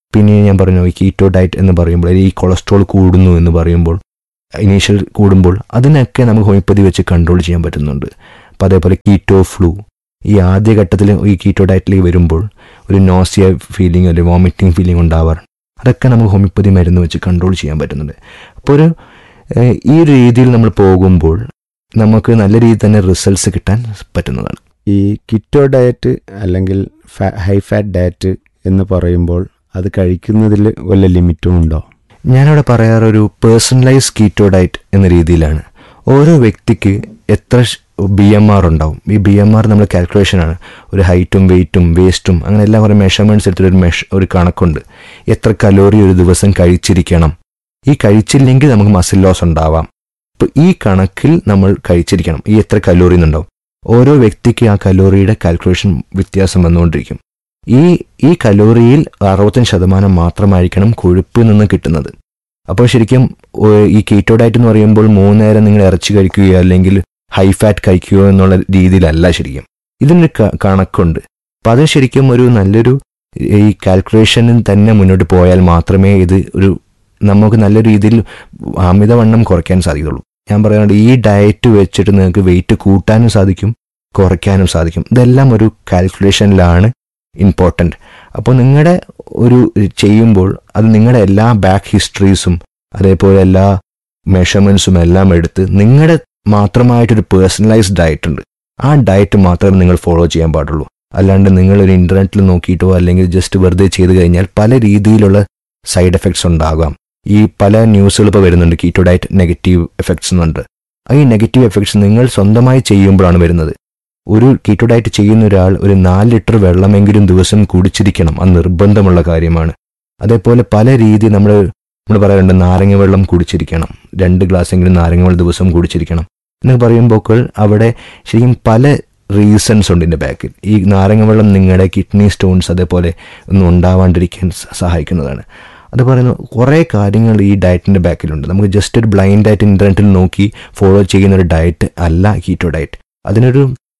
പിന്നെ ഞാൻ പറഞ്ഞു ഈ കീറ്റോ ഡയറ്റ് എന്ന് പറയുമ്പോൾ അല്ലെങ്കിൽ ഈ കൊളസ്ട്രോൾ കൂടുന്നു എന്ന് പറയുമ്പോൾ ഇനീഷ്യൽ കൂടുമ്പോൾ അതിനൊക്കെ നമുക്ക് ഹോമിയോപ്പതി വെച്ച് കൺട്രോൾ ചെയ്യാൻ പറ്റുന്നുണ്ട് അപ്പോൾ അതേപോലെ കീറ്റോ ഫ്ലൂ ഈ ആദ്യ ഘട്ടത്തിൽ ഈ കീറ്റോ ഡയറ്റിലേക്ക് വരുമ്പോൾ ഒരു നോസിയ ഫീലിംഗ് അല്ലെങ്കിൽ വോമിറ്റിംഗ് ഫീലിംഗ് ഉണ്ടാവാറുണ്ട് അതൊക്കെ നമുക്ക് ഹോമിയോപ്പതി മരുന്ന് വെച്ച് കൺട്രോൾ ചെയ്യാൻ പറ്റുന്നുണ്ട് അപ്പോൾ ഒരു ഏഹ്, ഈ ഒരു രീതിയിൽ നമ്മൾ പോകുമ്പോൾ നമുക്ക് നല്ല രീതിയിൽ തന്നെ റിസൾട്ട്സ് കിട്ടാൻ പറ്റുന്നതാണ് ഈ കിറ്റോ ഡയറ്റ് അല്ലെങ്കിൽ ഹൈ ഫാറ്റ് ഡയറ്റ് എന്ന് പറയുമ്പോൾ അത് കഴിക്കുന്നതിൽ വല്ല ലിമിറ്റും ഉണ്ടോ ഞാനവിടെ പറയാറ് ഒരു പേഴ്സണലൈസ് കീറ്റോ ഡയറ്റ് എന്ന രീതിയിലാണ് ഓരോ വ്യക്തിക്ക് എത്ര ബി എം ആർ ഉണ്ടാവും ഈ ബി എം ആർ നമ്മൾ കാൽക്കുലേഷനാണ് ഒരു ഹൈറ്റും വെയിറ്റും വേസ്റ്റും അങ്ങനെ എല്ലാം കുറേ മെഷർമെൻറ്റ്സ് എടുത്തിട്ട് ഒരു മെഷ് ഒരു കണക്കുണ്ട് എത്ര കലോറി ഒരു ദിവസം കഴിച്ചിരിക്കണം ഈ കഴിച്ചില്ലെങ്കിൽ നമുക്ക് മസിൽ ലോസ് ഉണ്ടാവാം അപ്പോൾ ഈ കണക്കിൽ നമ്മൾ കഴിച്ചിരിക്കണം ഈ എത്ര കലോറി എന്നുണ്ടാവും ഓരോ വ്യക്തിക്ക് ആ കലോറിയുടെ കാൽക്കുലേഷൻ വ്യത്യാസം വന്നുകൊണ്ടിരിക്കും ഈ ഈ കലോറിയിൽ അറുപത്തഞ്ച് ശതമാനം മാത്രമായിരിക്കണം കൊഴുപ്പിൽ നിന്ന് കിട്ടുന്നത് അപ്പോൾ ശരിക്കും ഓ, ഈ കീറ്റോ ഡയറ്റ് എന്ന് പറയുമ്പോൾ മൂന്ന് നേരം നിങ്ങൾ ഇറച്ചി കഴിക്കുകയോ അല്ലെങ്കിൽ ഹൈ ഫാറ്റ് കഴിക്കുകയോ എന്നുള്ള രീതിയിലല്ല ശരിക്കും ഇതിനൊരു ക- കണക്കുണ്ട് അപ്പം അത് ശരിക്കും ഒരു നല്ലൊരു ഈ കാൽക്കുലേഷനിൽ തന്നെ മുന്നോട്ട് പോയാൽ മാത്രമേ ഇത് ഒരു നമുക്ക് നല്ല രീതിയിൽ അമിതവണ്ണം കുറയ്ക്കാൻ സാധിക്കുള്ളൂ ഞാൻ പറയാറുണ്ട് ഈ ഡയറ്റ് വെച്ചിട്ട് നിങ്ങൾക്ക് വെയിറ്റ് കൂട്ടാനും സാധിക്കും കുറയ്ക്കാനും സാധിക്കും ഇതെല്ലാം ഒരു കാൽക്കുലേഷനിലാണ് ഇമ്പോർട്ടൻ്റ് അപ്പോൾ നിങ്ങളുടെ ഒരു ചെയ്യുമ്പോൾ അത് നിങ്ങളുടെ എല്ലാ ബാക്ക് ഹിസ്റ്ററീസും അതേപോലെ എല്ലാ മെഷർമെൻറ്റ്സും എല്ലാം എടുത്ത് നിങ്ങളുടെ മാത്രമായിട്ടൊരു പേഴ്സണലൈസ്ഡ് ഡയറ്റ് ഉണ്ട് ആ ഡയറ്റ് മാത്രമേ നിങ്ങൾ ഫോളോ ചെയ്യാൻ പാടുള്ളൂ അല്ലാണ്ട് നിങ്ങൾ ഒരു ഇന്റർനെറ്റിൽ നോക്കിയിട്ടോ അല്ലെങ്കിൽ ജസ്റ്റ് വെറുതെ ചെയ്ത് കഴിഞ്ഞാൽ പല രീതിയിലുള്ള സൈഡ് എഫക്ട്സ് ഉണ്ടാകാം ഈ പല ന്യൂസുകൾ ഇപ്പോൾ വരുന്നുണ്ട് കീറ്റോ ഡയറ്റ് നെഗറ്റീവ് എഫക്ട്സ് എന്നുണ്ട് ആ ഈ നെഗറ്റീവ് എഫക്ട്സ് നിങ്ങൾ സ്വന്തമായി ചെയ്യുമ്പോഴാണ് വരുന്നത് ഒരു കീറ്റോ ഡയറ്റ് ചെയ്യുന്ന ഒരാൾ ഒരു നാല് ലിറ്റർ വെള്ളമെങ്കിലും ദിവസം കുടിച്ചിരിക്കണം അത് നിർബന്ധമുള്ള കാര്യമാണ് അതേപോലെ പല രീതി നമ്മൾ നമ്മൾ പറയാറുണ്ട് നാരങ്ങ വെള്ളം കുടിച്ചിരിക്കണം രണ്ട് ഗ്ലാസ്സെങ്കിലും നാരങ്ങ വെള്ളം ദിവസം കുടിച്ചിരിക്കണം എന്ന് പറയുമ്പോൾ അവിടെ ശരിക്കും പല റീസൺസ് ഉണ്ട് ഇതിൻ്റെ ബാക്കിൽ ഈ നാരങ്ങ വെള്ളം നിങ്ങളുടെ കിഡ്നി സ്റ്റോൺസ് അതേപോലെ ഒന്നും ഉണ്ടാവാണ്ടിരിക്കാൻ സ- സഹായിക്കുന്നതാണ് അത് പറയുന്ന കുറേ കാര്യങ്ങൾ ഈ ഡയറ്റിൻ്റെ ബാക്കിലുണ്ട് നമുക്ക് ജസ്റ്റ് ഒരു ബ്ലൈൻഡ് ആയിട്ട് ഇൻ്റർനെറ്റിൽ നോക്കി ഫോളോ ചെയ്യുന്ന ഒരു ഡയറ്റ് അല്ല കീറ്റോ ഡയറ്റ് അതിനൊരു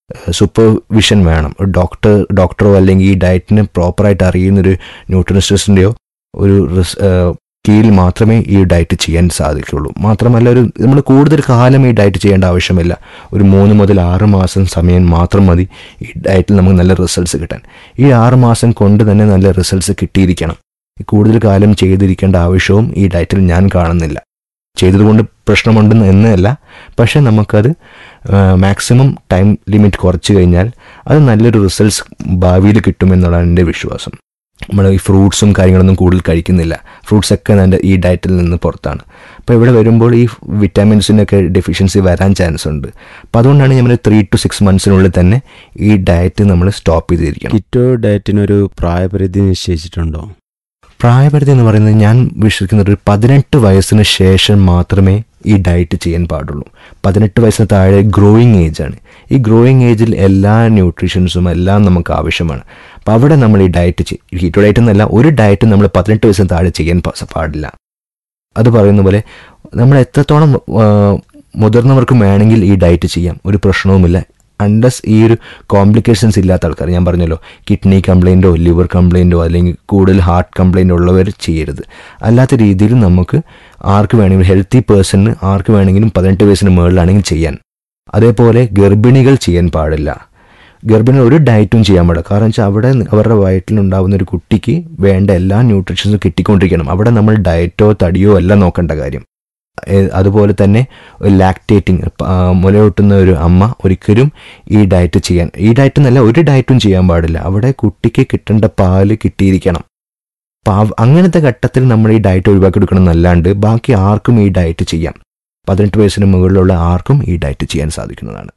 സൂപ്പർവിഷൻ വേണം ഒരു ഡോക്ടർ ഡോക്ടറോ അല്ലെങ്കിൽ ഈ ഡയറ്റിനെ പ്രോപ്പറായിട്ട് അറിയുന്നൊരു ന്യൂട്രിഷനിസ്റ്റിൻ്റെയോ ഒരു റിസ്- ഏഹ് കീഴിൽ മാത്രമേ ഈ ഡയറ്റ് ചെയ്യാൻ സാധിക്കുള്ളൂ മാത്രമല്ല ഒരു നമ്മൾ കൂടുതൽ കാലം ഈ ഡയറ്റ് ചെയ്യേണ്ട ആവശ്യമില്ല ഒരു മൂന്ന് മുതൽ ആറ് മാസം സമയം മാത്രം മതി ഈ ഡയറ്റിൽ നമുക്ക് നല്ല റിസൾട്ട്സ് കിട്ടാൻ ഈ ആറ് മാസം കൊണ്ട് തന്നെ നല്ല റിസൾട്ട്സ് കിട്ടിയിരിക്കണം ഈ കൂടുതൽ കാലം ചെയ്തിരിക്കേണ്ട ആവശ്യവും ഈ ഡയറ്റിൽ ഞാൻ കാണുന്നില്ല ചെയ്തതുകൊണ്ട് പ്രശ്നമുണ്ടെന്ന് എന്നല്ല പക്ഷെ നമുക്കത് മാക്സിമം ടൈം ലിമിറ്റ് കുറച്ച് കഴിഞ്ഞാൽ അത് നല്ലൊരു റിസൾട്ട്സ് ഭാവിയിൽ കിട്ടുമെന്നുള്ളതാണ് എൻ്റെ വിശ്വാസം നമ്മൾ ഈ ഫ്രൂട്ട്സും കാര്യങ്ങളൊന്നും കൂടുതൽ കഴിക്കുന്നില്ല ഫ്രൂട്ട്സ് ഒക്കെ എൻ്റെ ഈ ഡയറ്റിൽ നിന്ന് പുറത്താണ് അപ്പോൾ ഇവിടെ വരുമ്പോൾ ഈ വിറ്റാമിൻസിനൊക്കെ ഡെഫിഷ്യൻസി വരാൻ ചാൻസ് ഉണ്ട് അപ്പോൾ അതുകൊണ്ടാണ് നമ്മൾ ത്രീ ടു സിക്സ് മന്ത്സിനുള്ളിൽ തന്നെ ഈ ഡയറ്റ് നമ്മൾ സ്റ്റോപ്പ് ചെയ്തിരിക്കണം കിറ്റോ ഡയറ്റിനൊരു പ്രായപരിധി നിശ്ചയിച്ചിട്ടുണ്ടോ പ്രായപരിധി എന്ന് പറയുന്നത് ഞാൻ വിശ്വസിക്കുന്നത് ഒരു പതിനെട്ട് വയസ്സിന് ശേഷം മാത്രമേ ഈ ഡയറ്റ് ചെയ്യാൻ പാടുള്ളൂ പതിനെട്ട് വയസ്സിന് താഴെ ഗ്രോയിങ് ഏജ് ആണ് ഈ ഗ്രോയിങ് ഏജിൽ എല്ലാ ന്യൂട്രീഷൻസും എല്ലാം നമുക്ക് ആവശ്യമാണ് അപ്പം അവിടെ നമ്മൾ ഈ ഡയറ്റ് ഹീറ്റോ ഡയറ്റ് എന്നല്ല ഒരു ഡയറ്റ് നമ്മൾ പതിനെട്ട് വയസ്സിന് താഴെ ചെയ്യാൻ പ- പാടില്ല അത് പറയുന്ന പോലെ നമ്മൾ എത്രത്തോളം ആ, മുതിർന്നവർക്കും വേണമെങ്കിൽ ഈ ഡയറ്റ് ചെയ്യാം ഒരു പ്രശ്നവുമില്ല അണ്ടസ് ഈ ഒരു കോംപ്ലിക്കേഷൻസ് ഇല്ലാത്ത ആൾക്കാർ ഞാൻ പറഞ്ഞല്ലോ കിഡ്നി കംപ്ലൈൻറ്റോ ലിവർ കംപ്ലൈൻറ്റോ അല്ലെങ്കിൽ കൂടുതൽ ഹാർട്ട് കംപ്ലൈൻ്റ് ഉള്ളവർ ചെയ്യരുത് അല്ലാത്ത രീതിയിൽ നമുക്ക് ആർക്ക് വേണമെങ്കിലും ഹെൽത്തി പേഴ്സണിന് ആർക്ക് വേണമെങ്കിലും പതിനെട്ട് വയസ്സിന് മുകളിലാണെങ്കിൽ ചെയ്യാൻ അതേപോലെ ഗർഭിണികൾ ചെയ്യാൻ പാടില്ല ഗർഭിണി ഒരു ഡയറ്റും ചെയ്യാൻ പാടില്ല കാരണം വെച്ചാൽ അവിടെ അവരുടെ വയറ്റിലുണ്ടാവുന്ന ഒരു കുട്ടിക്ക് വേണ്ട എല്ലാ ന്യൂട്രീഷൻസും കിട്ടിക്കൊണ്ടിരിക്കണം അവിടെ നമ്മൾ ഡയറ്റോ തടിയോ എല്ലാം നോക്കേണ്ട കാര്യം ഏ- അതുപോലെ തന്നെ ലാക്ടേറ്റിംഗ് മുലയൂട്ടുന്ന ഒരു അമ്മ ഒരിക്കലും ഈ ഡയറ്റ് ചെയ്യാൻ ഈ ഡയറ്റ് എന്നല്ല ഒരു ഡയറ്റും ചെയ്യാൻ പാടില്ല അവിടെ കുട്ടിക്ക് കിട്ടേണ്ട പാല് കിട്ടിയിരിക്കണം അപ്പം അവ- അങ്ങനത്തെ ഘട്ടത്തിൽ നമ്മൾ ഈ ഡയറ്റ് ഒഴിവാക്കി എടുക്കണം എന്നല്ലാണ്ട് ബാക്കി ആർക്കും ഈ ഡയറ്റ് ചെയ്യാം പതിനെട്ട് വയസ്സിന് മുകളിലുള്ള ആർക്കും ഈ ഡയറ്റ് ചെയ്യാൻ സാധിക്കുന്നതാണ്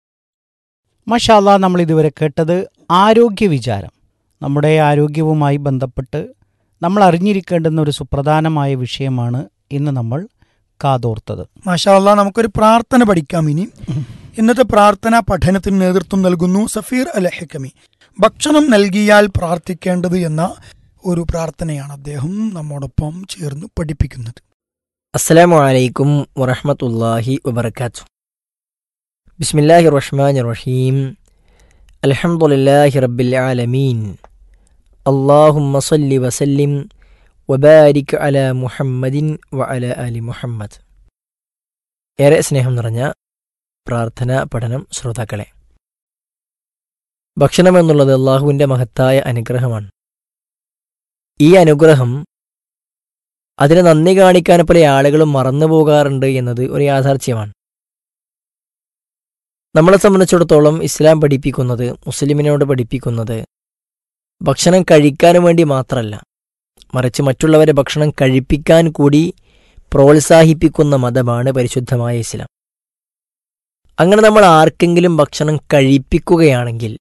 മഷാല്ല നമ്മൾ ഇതുവരെ കേട്ടത് ആരോഗ്യ വിചാരം നമ്മുടെ ആരോഗ്യവുമായി ബന്ധപ്പെട്ട് നമ്മൾ അറിഞ്ഞിരിക്കേണ്ടുന്ന ഒരു സുപ്രധാനമായ വിഷയമാണ് ഇന്ന് നമ്മൾ കാതോർത്തത് മാഷാല്ല നമുക്കൊരു പ്രാർത്ഥന പഠിക്കാം ഇനി ഇന്നത്തെ പ്രാർത്ഥന പഠനത്തിന് നേതൃത്വം നൽകുന്നു സഫീർ അൽ ഹക്കമി ഭക്ഷണം നൽകിയാൽ പ്രാർത്ഥിക്കേണ്ടത് എന്ന ഒരു പ്രാർത്ഥനയാണ് അദ്ദേഹം നമ്മോടൊപ്പം ചേർന്ന് പഠിപ്പിക്കുന്നത് السلام عليكم ورحمة الله وبركاته بسم الله الرحمن الرحيم الحمد لله رب العالمين اللهم صل وسلم വബാരിക് അല മുഹമ്മദിൻ വ അല അലി മുഹമ്മദ് ഏറെ സ്നേഹം നിറഞ്ഞ പ്രാർത്ഥന പഠനം ശ്രോതാക്കളെ ഭക്ഷണം എന്നുള്ളത് അള്ളാഹുവിൻ്റെ മഹത്തായ അനുഗ്രഹമാണ് ഈ അനുഗ്രഹം അതിന് നന്ദി കാണിക്കാൻ പല ആളുകളും മറന്നു പോകാറുണ്ട് എന്നത് ഒരു യാഥാർത്ഥ്യമാണ് നമ്മളെ സംബന്ധിച്ചിടത്തോളം ഇസ്ലാം പഠിപ്പിക്കുന്നത് മുസ്ലിമിനോട് പഠിപ്പിക്കുന്നത് ഭക്ഷണം കഴിക്കാൻ വേണ്ടി മാത്രമല്ല മറിച്ച് മറ്റുള്ളവരെ ഭക്ഷണം കഴിപ്പിക്കാൻ കൂടി പ്രോത്സാഹിപ്പിക്കുന്ന മതമാണ് പരിശുദ്ധമായ ഇസ്ലാം അങ്ങനെ നമ്മൾ ആർക്കെങ്കിലും ഭക്ഷണം കഴിപ്പിക്കുകയാണെങ്കിൽ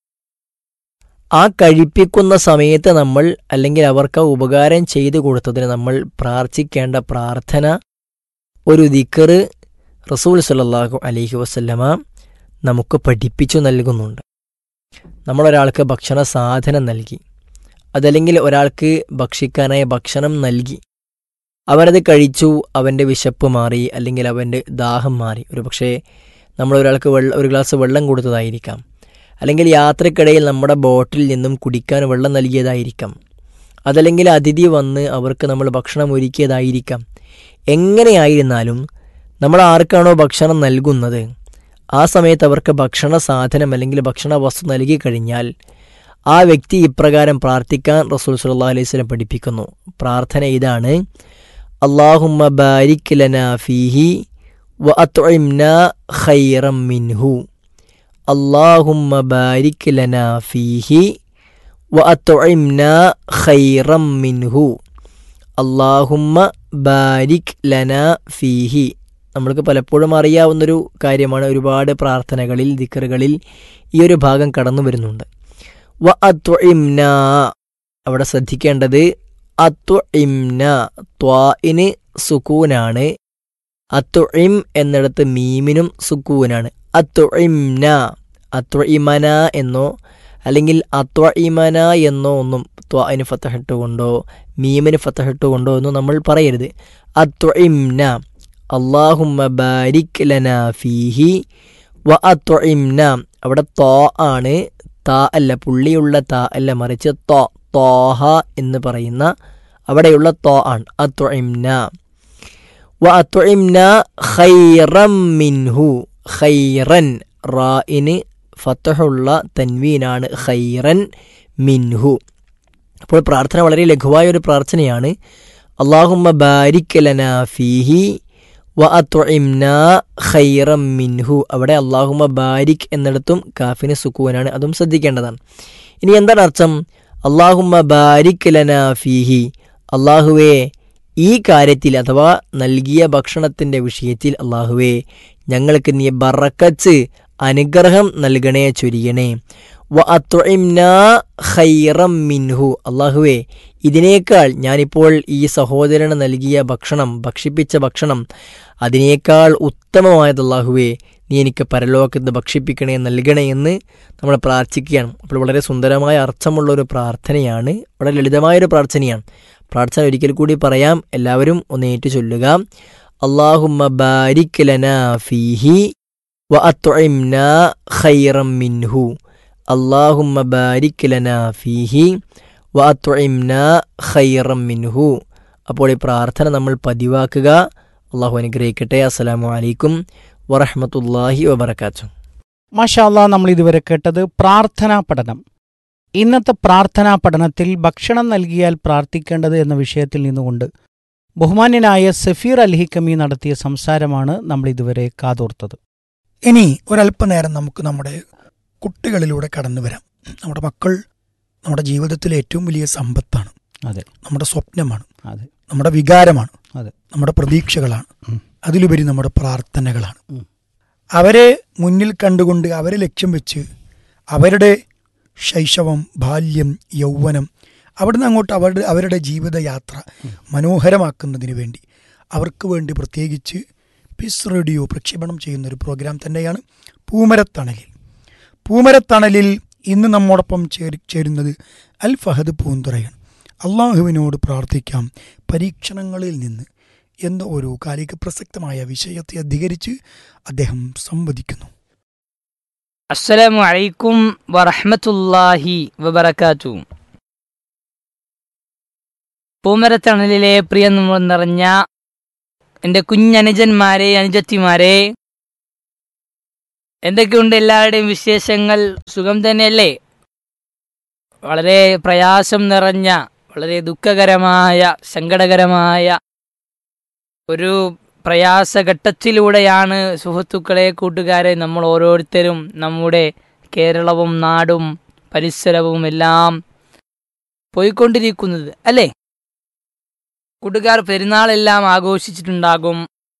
ആ കഴിപ്പിക്കുന്ന സമയത്ത് നമ്മൾ അല്ലെങ്കിൽ അവർക്ക് ഉപകാരം ചെയ്തു കൊടുത്തതിന് നമ്മൾ പ്രാർത്ഥിക്കേണ്ട പ്രാർത്ഥന ഒരു ദിക്കറ് റസൂൽ സല്ലല്ലാഹു അലൈഹി വസല്ലമ നമുക്ക് പഠിപ്പിച്ചു നൽകുന്നുണ്ട് നമ്മളൊരാൾക്ക് ഭക്ഷണ സാധനം നൽകി അതല്ലെങ്കിൽ ഒരാൾക്ക് ഭക്ഷിക്കാനായ ഭക്ഷണം നൽകി അവനത് കഴിച്ചു അവൻ്റെ വിശപ്പ് മാറി അല്ലെങ്കിൽ അവൻ്റെ ദാഹം മാറി ഒരു പക്ഷേ നമ്മൾ ഒരാൾക്ക് വെള്ള ഒരു ഗ്ലാസ് വെള്ളം കൊടുത്തതായിരിക്കാം അല്ലെങ്കിൽ യാത്രക്കിടയിൽ നമ്മുടെ ബോട്ടിൽ നിന്നും കുടിക്കാൻ വെള്ളം നൽകിയതായിരിക്കാം അതല്ലെങ്കിൽ അതിഥി വന്ന് അവർക്ക് നമ്മൾ ഭക്ഷണം ഒരുക്കിയതായിരിക്കാം എങ്ങനെയായിരുന്നാലും നമ്മൾ ആർക്കാണോ ഭക്ഷണം നൽകുന്നത് ആ സമയത്ത് അവർക്ക് ഭക്ഷണ സാധനം അല്ലെങ്കിൽ ഭക്ഷണ വസ്തു നൽകി കഴിഞ്ഞാൽ ആ വ്യക്തി ഇപ്രകാരം പ്രാർത്ഥിക്കാൻ റസൂൽ സല്ലല്ലാഹു അലൈഹി വസല്ലം പഠിപ്പിക്കുന്നു പ്രാർത്ഥന ഇതാണ് അള്ളാഹുമ്മ ബാരിക് ലനാ ഫീഹി വ അത്ഇംന ഖൈറം മിൻഹു അള്ളാഹുമ്മ ബാരിക് ലനാ ഫീഹി വ അത്ഇംന ഖൈറം മിൻഹു അള്ളാഹുമ്മ ബാരിക് ലനാ ഫീഹി നമ്മൾക്ക് പലപ്പോഴും അറിയാവുന്നൊരു കാര്യമാണ് ഒരുപാട് പ്രാർത്ഥനകളിൽ ദിക്കറുകളിൽ ഈ ഒരു ഭാഗം കടന്നു വരുന്നുണ്ട് വ അത്ഇംന അവിടെ ശ്രദ്ധിക്കേണ്ടത് അത്ഇംന ത്വാഇന് സുക്കൂനാണ് അത്ഇം എന്നിടത്ത് മീമിനും സുക്കൂനാണ് അത്ഇംന അത്ഇമന എന്നോ അല്ലെങ്കിൽ അത്വഇമന എന്നോ ഒന്നും ത്വാഇന് ഫത്തഹിട്ട് കൊണ്ടോ മീമിന് ഫത്തഹിട്ട് കൊണ്ടോ ഒന്നും നമ്മൾ പറയരുത് അത്ഇംന അള്ളാഹുമ്മ ബാരിക് ലന ഫീഹി വ അത്ഇംന അവിടെ തോ ആണ് താ അല്ല പുള്ളിയുള്ള താ അല്ല മറിച്ച് തോ തോഹ എന്ന് പറയുന്ന അവിടെയുള്ള തോ ആണ് അത്ഇംന വ അത്ഇംന ഖൈറം മിൻഹു ഖൈറൻ റായിന് ഫത്തഹുള്ള തൻവീനാണ് ഖൈറൻ മിൻഹു അപ്പോൾ പ്രാർത്ഥന വളരെ ലഘുവായ ഒരു പ്രാർത്ഥനയാണ് അള്ളാഹുമ്മ ബാരിക് ലന ഫീഹി വ അത്ഇംന ഖൈറം മിൻഹു അവിടെ അള്ളാഹുമ്മ ബാരിക് എന്നിടത്തും കാഫിന് സുക്കൂനാണ് അതും ശ്രദ്ധിക്കേണ്ടതാണ് ഇനി എന്താണ് അർത്ഥം അള്ളാഹുമ്മ ബാരിക് ലന ഫീഹി അള്ളാഹുവേ ഈ കാര്യത്തിൽ അഥവാ നൽകിയ ഭക്ഷണത്തിൻ്റെ വിഷയത്തിൽ അള്ളാഹുവേ ഞങ്ങൾക്ക് നീ ബറക്കച്ച് അനുഗ്രഹം നൽകണേ ചൊരിയണേ വ അത്ഇംന ഖൈറം മിൻഹു അള്ളാഹുവേ ഇതിനേക്കാൾ ഞാനിപ്പോൾ ഈ സഹോദരന് നൽകിയ ഭക്ഷണം ഭക്ഷിപ്പിച്ച ഭക്ഷണം അതിനേക്കാൾ ഉത്തമമായത് അള്ളാഹുവേ നീ എനിക്ക് പരലോകത്ത് ഭക്ഷിപ്പിക്കണേ നൽകണേ എന്ന് നമ്മൾ പ്രാർത്ഥിക്കുകയാണ് അപ്പോൾ വളരെ സുന്ദരമായ അർത്ഥമുള്ള ഒരു പ്രാർത്ഥനയാണ് വളരെ ലളിതമായൊരു പ്രാർത്ഥനയാണ് പ്രാർത്ഥന ഒരിക്കൽ കൂടി പറയാം എല്ലാവരും ഒന്ന് ഏറ്റു ചൊല്ലുക അള്ളാഹുമ്മ ബാരിക് ലന ഫീഹി വ അത്ഇംന ഖൈറം മിൻഹു അള്ളാഹുമ്മ ബാരിക് ലന ഫീഹി വ അത്ഇംന ഖൈറം മിൻഹു അപ്പോൾ ഈ പ്രാർത്ഥന നമ്മൾ പതിവാക്കുക അള്ളാഹു അനുഗ്രഹിക്കട്ടെ അസ്സലാമു അലൈക്കും വറഹ്മത്തുള്ളാഹി വബർക്കാത്തു മാഷാല്ല നമ്മൾ ഇതുവരെ കേട്ടത് പ്രാർത്ഥനാ പഠനം ഇന്നത്തെ പ്രാർത്ഥനാ പഠനത്തിൽ ഭക്ഷണം നൽകിയാൽ പ്രാർത്ഥിക്കേണ്ടത് എന്ന വിഷയത്തിൽ നിന്നുകൊണ്ട് ബഹുമാന്യനായ സഫീർ അൽഹിക്കമി നടത്തിയ സംസാരമാണ് നമ്മൾ ഇതുവരെ കാതോർത്തത് ഇനി ഒരല്പനേരം നമുക്ക് നമ്മുടെ കുട്ടികളിലൂടെ കടന്നു വരാം നമ്മുടെ മക്കൾ നമ്മുടെ ജീവിതത്തിലെ ഏറ്റവും വലിയ സമ്പത്താണ് അതെ നമ്മുടെ സ്വപ്നമാണ് അതെ നമ്മുടെ വികാരമാണ് അതെ. നമ്മുടെ പ്രതീക്ഷകളാണ് ഉം. അതിലുപരി നമ്മുടെ പ്രാർത്ഥനകളാണ് ഉം. അവരെ മുന്നിൽ കണ്ടുകൊണ്ട് അവരെ ലക്ഷ്യം വെച്ച് അവരുടെ ശൈശവം ബാല്യം യൗവനം അവിടുന്ന് അങ്ങോട്ട് അവരുടെ അവരുടെ ജീവിതയാത്ര മനോഹരമാക്കുന്നതിന് വേണ്ടി അവർക്ക് വേണ്ടി പ്രത്യേകിച്ച് പിസ് റേഡിയോ പ്രക്ഷേപണം ചെയ്യുന്ന ഒരു പ്രോഗ്രാം തന്നെയാണ് പൂമരത്തണലിൽ പൂമരത്തണലിൽ ഇന്ന് നമ്മോടൊപ്പം ചേരി ചേരുന്നത് അൽ ഫഹദ് പൂന്തുറയാണ് അള്ളാഹുവിനോട് പ്രാർത്ഥിക്കാം പരീക്ഷണങ്ങളിൽ നിന്ന് എന്ന ഒരു കാലിക പ്രസക്തമായ വിഷയത്തെ അധികരിച്ച് അദ്ദേഹം സംവദിക്കുന്നു അസ്സലാമു അലൈക്കും വറഹ്മത്തുള്ളാഹി വബറകാതുഹു പൂമരത്തണലിലെ പ്രിയ നിറഞ്ഞ എൻ്റെ കുഞ്ഞനുജന്മാരെ അനുജത്തിമാരെ എന്തൊക്കെയുണ്ട് എല്ലാവരുടെയും വിശേഷങ്ങൾ സുഖം തന്നെയല്ലേ വളരെ പ്രയാസം നിറഞ്ഞ വളരെ ദുഃഖകരമായ സങ്കടകരമായ ഒരു പ്രയാസഘട്ടത്തിലൂടെയാണ് സുഹൃത്തുക്കളെ കൂട്ടുകാരെ നമ്മൾ ഓരോരുത്തരും നമ്മുടെ കേരളവും നാടും പരിസരവും എല്ലാം പോയിക്കൊണ്ടിരിക്കുന്നത് അല്ലേ കൂട്ടുകാർ പെരുന്നാളെല്ലാം ആഘോഷിച്ചിട്ടുണ്ടാകും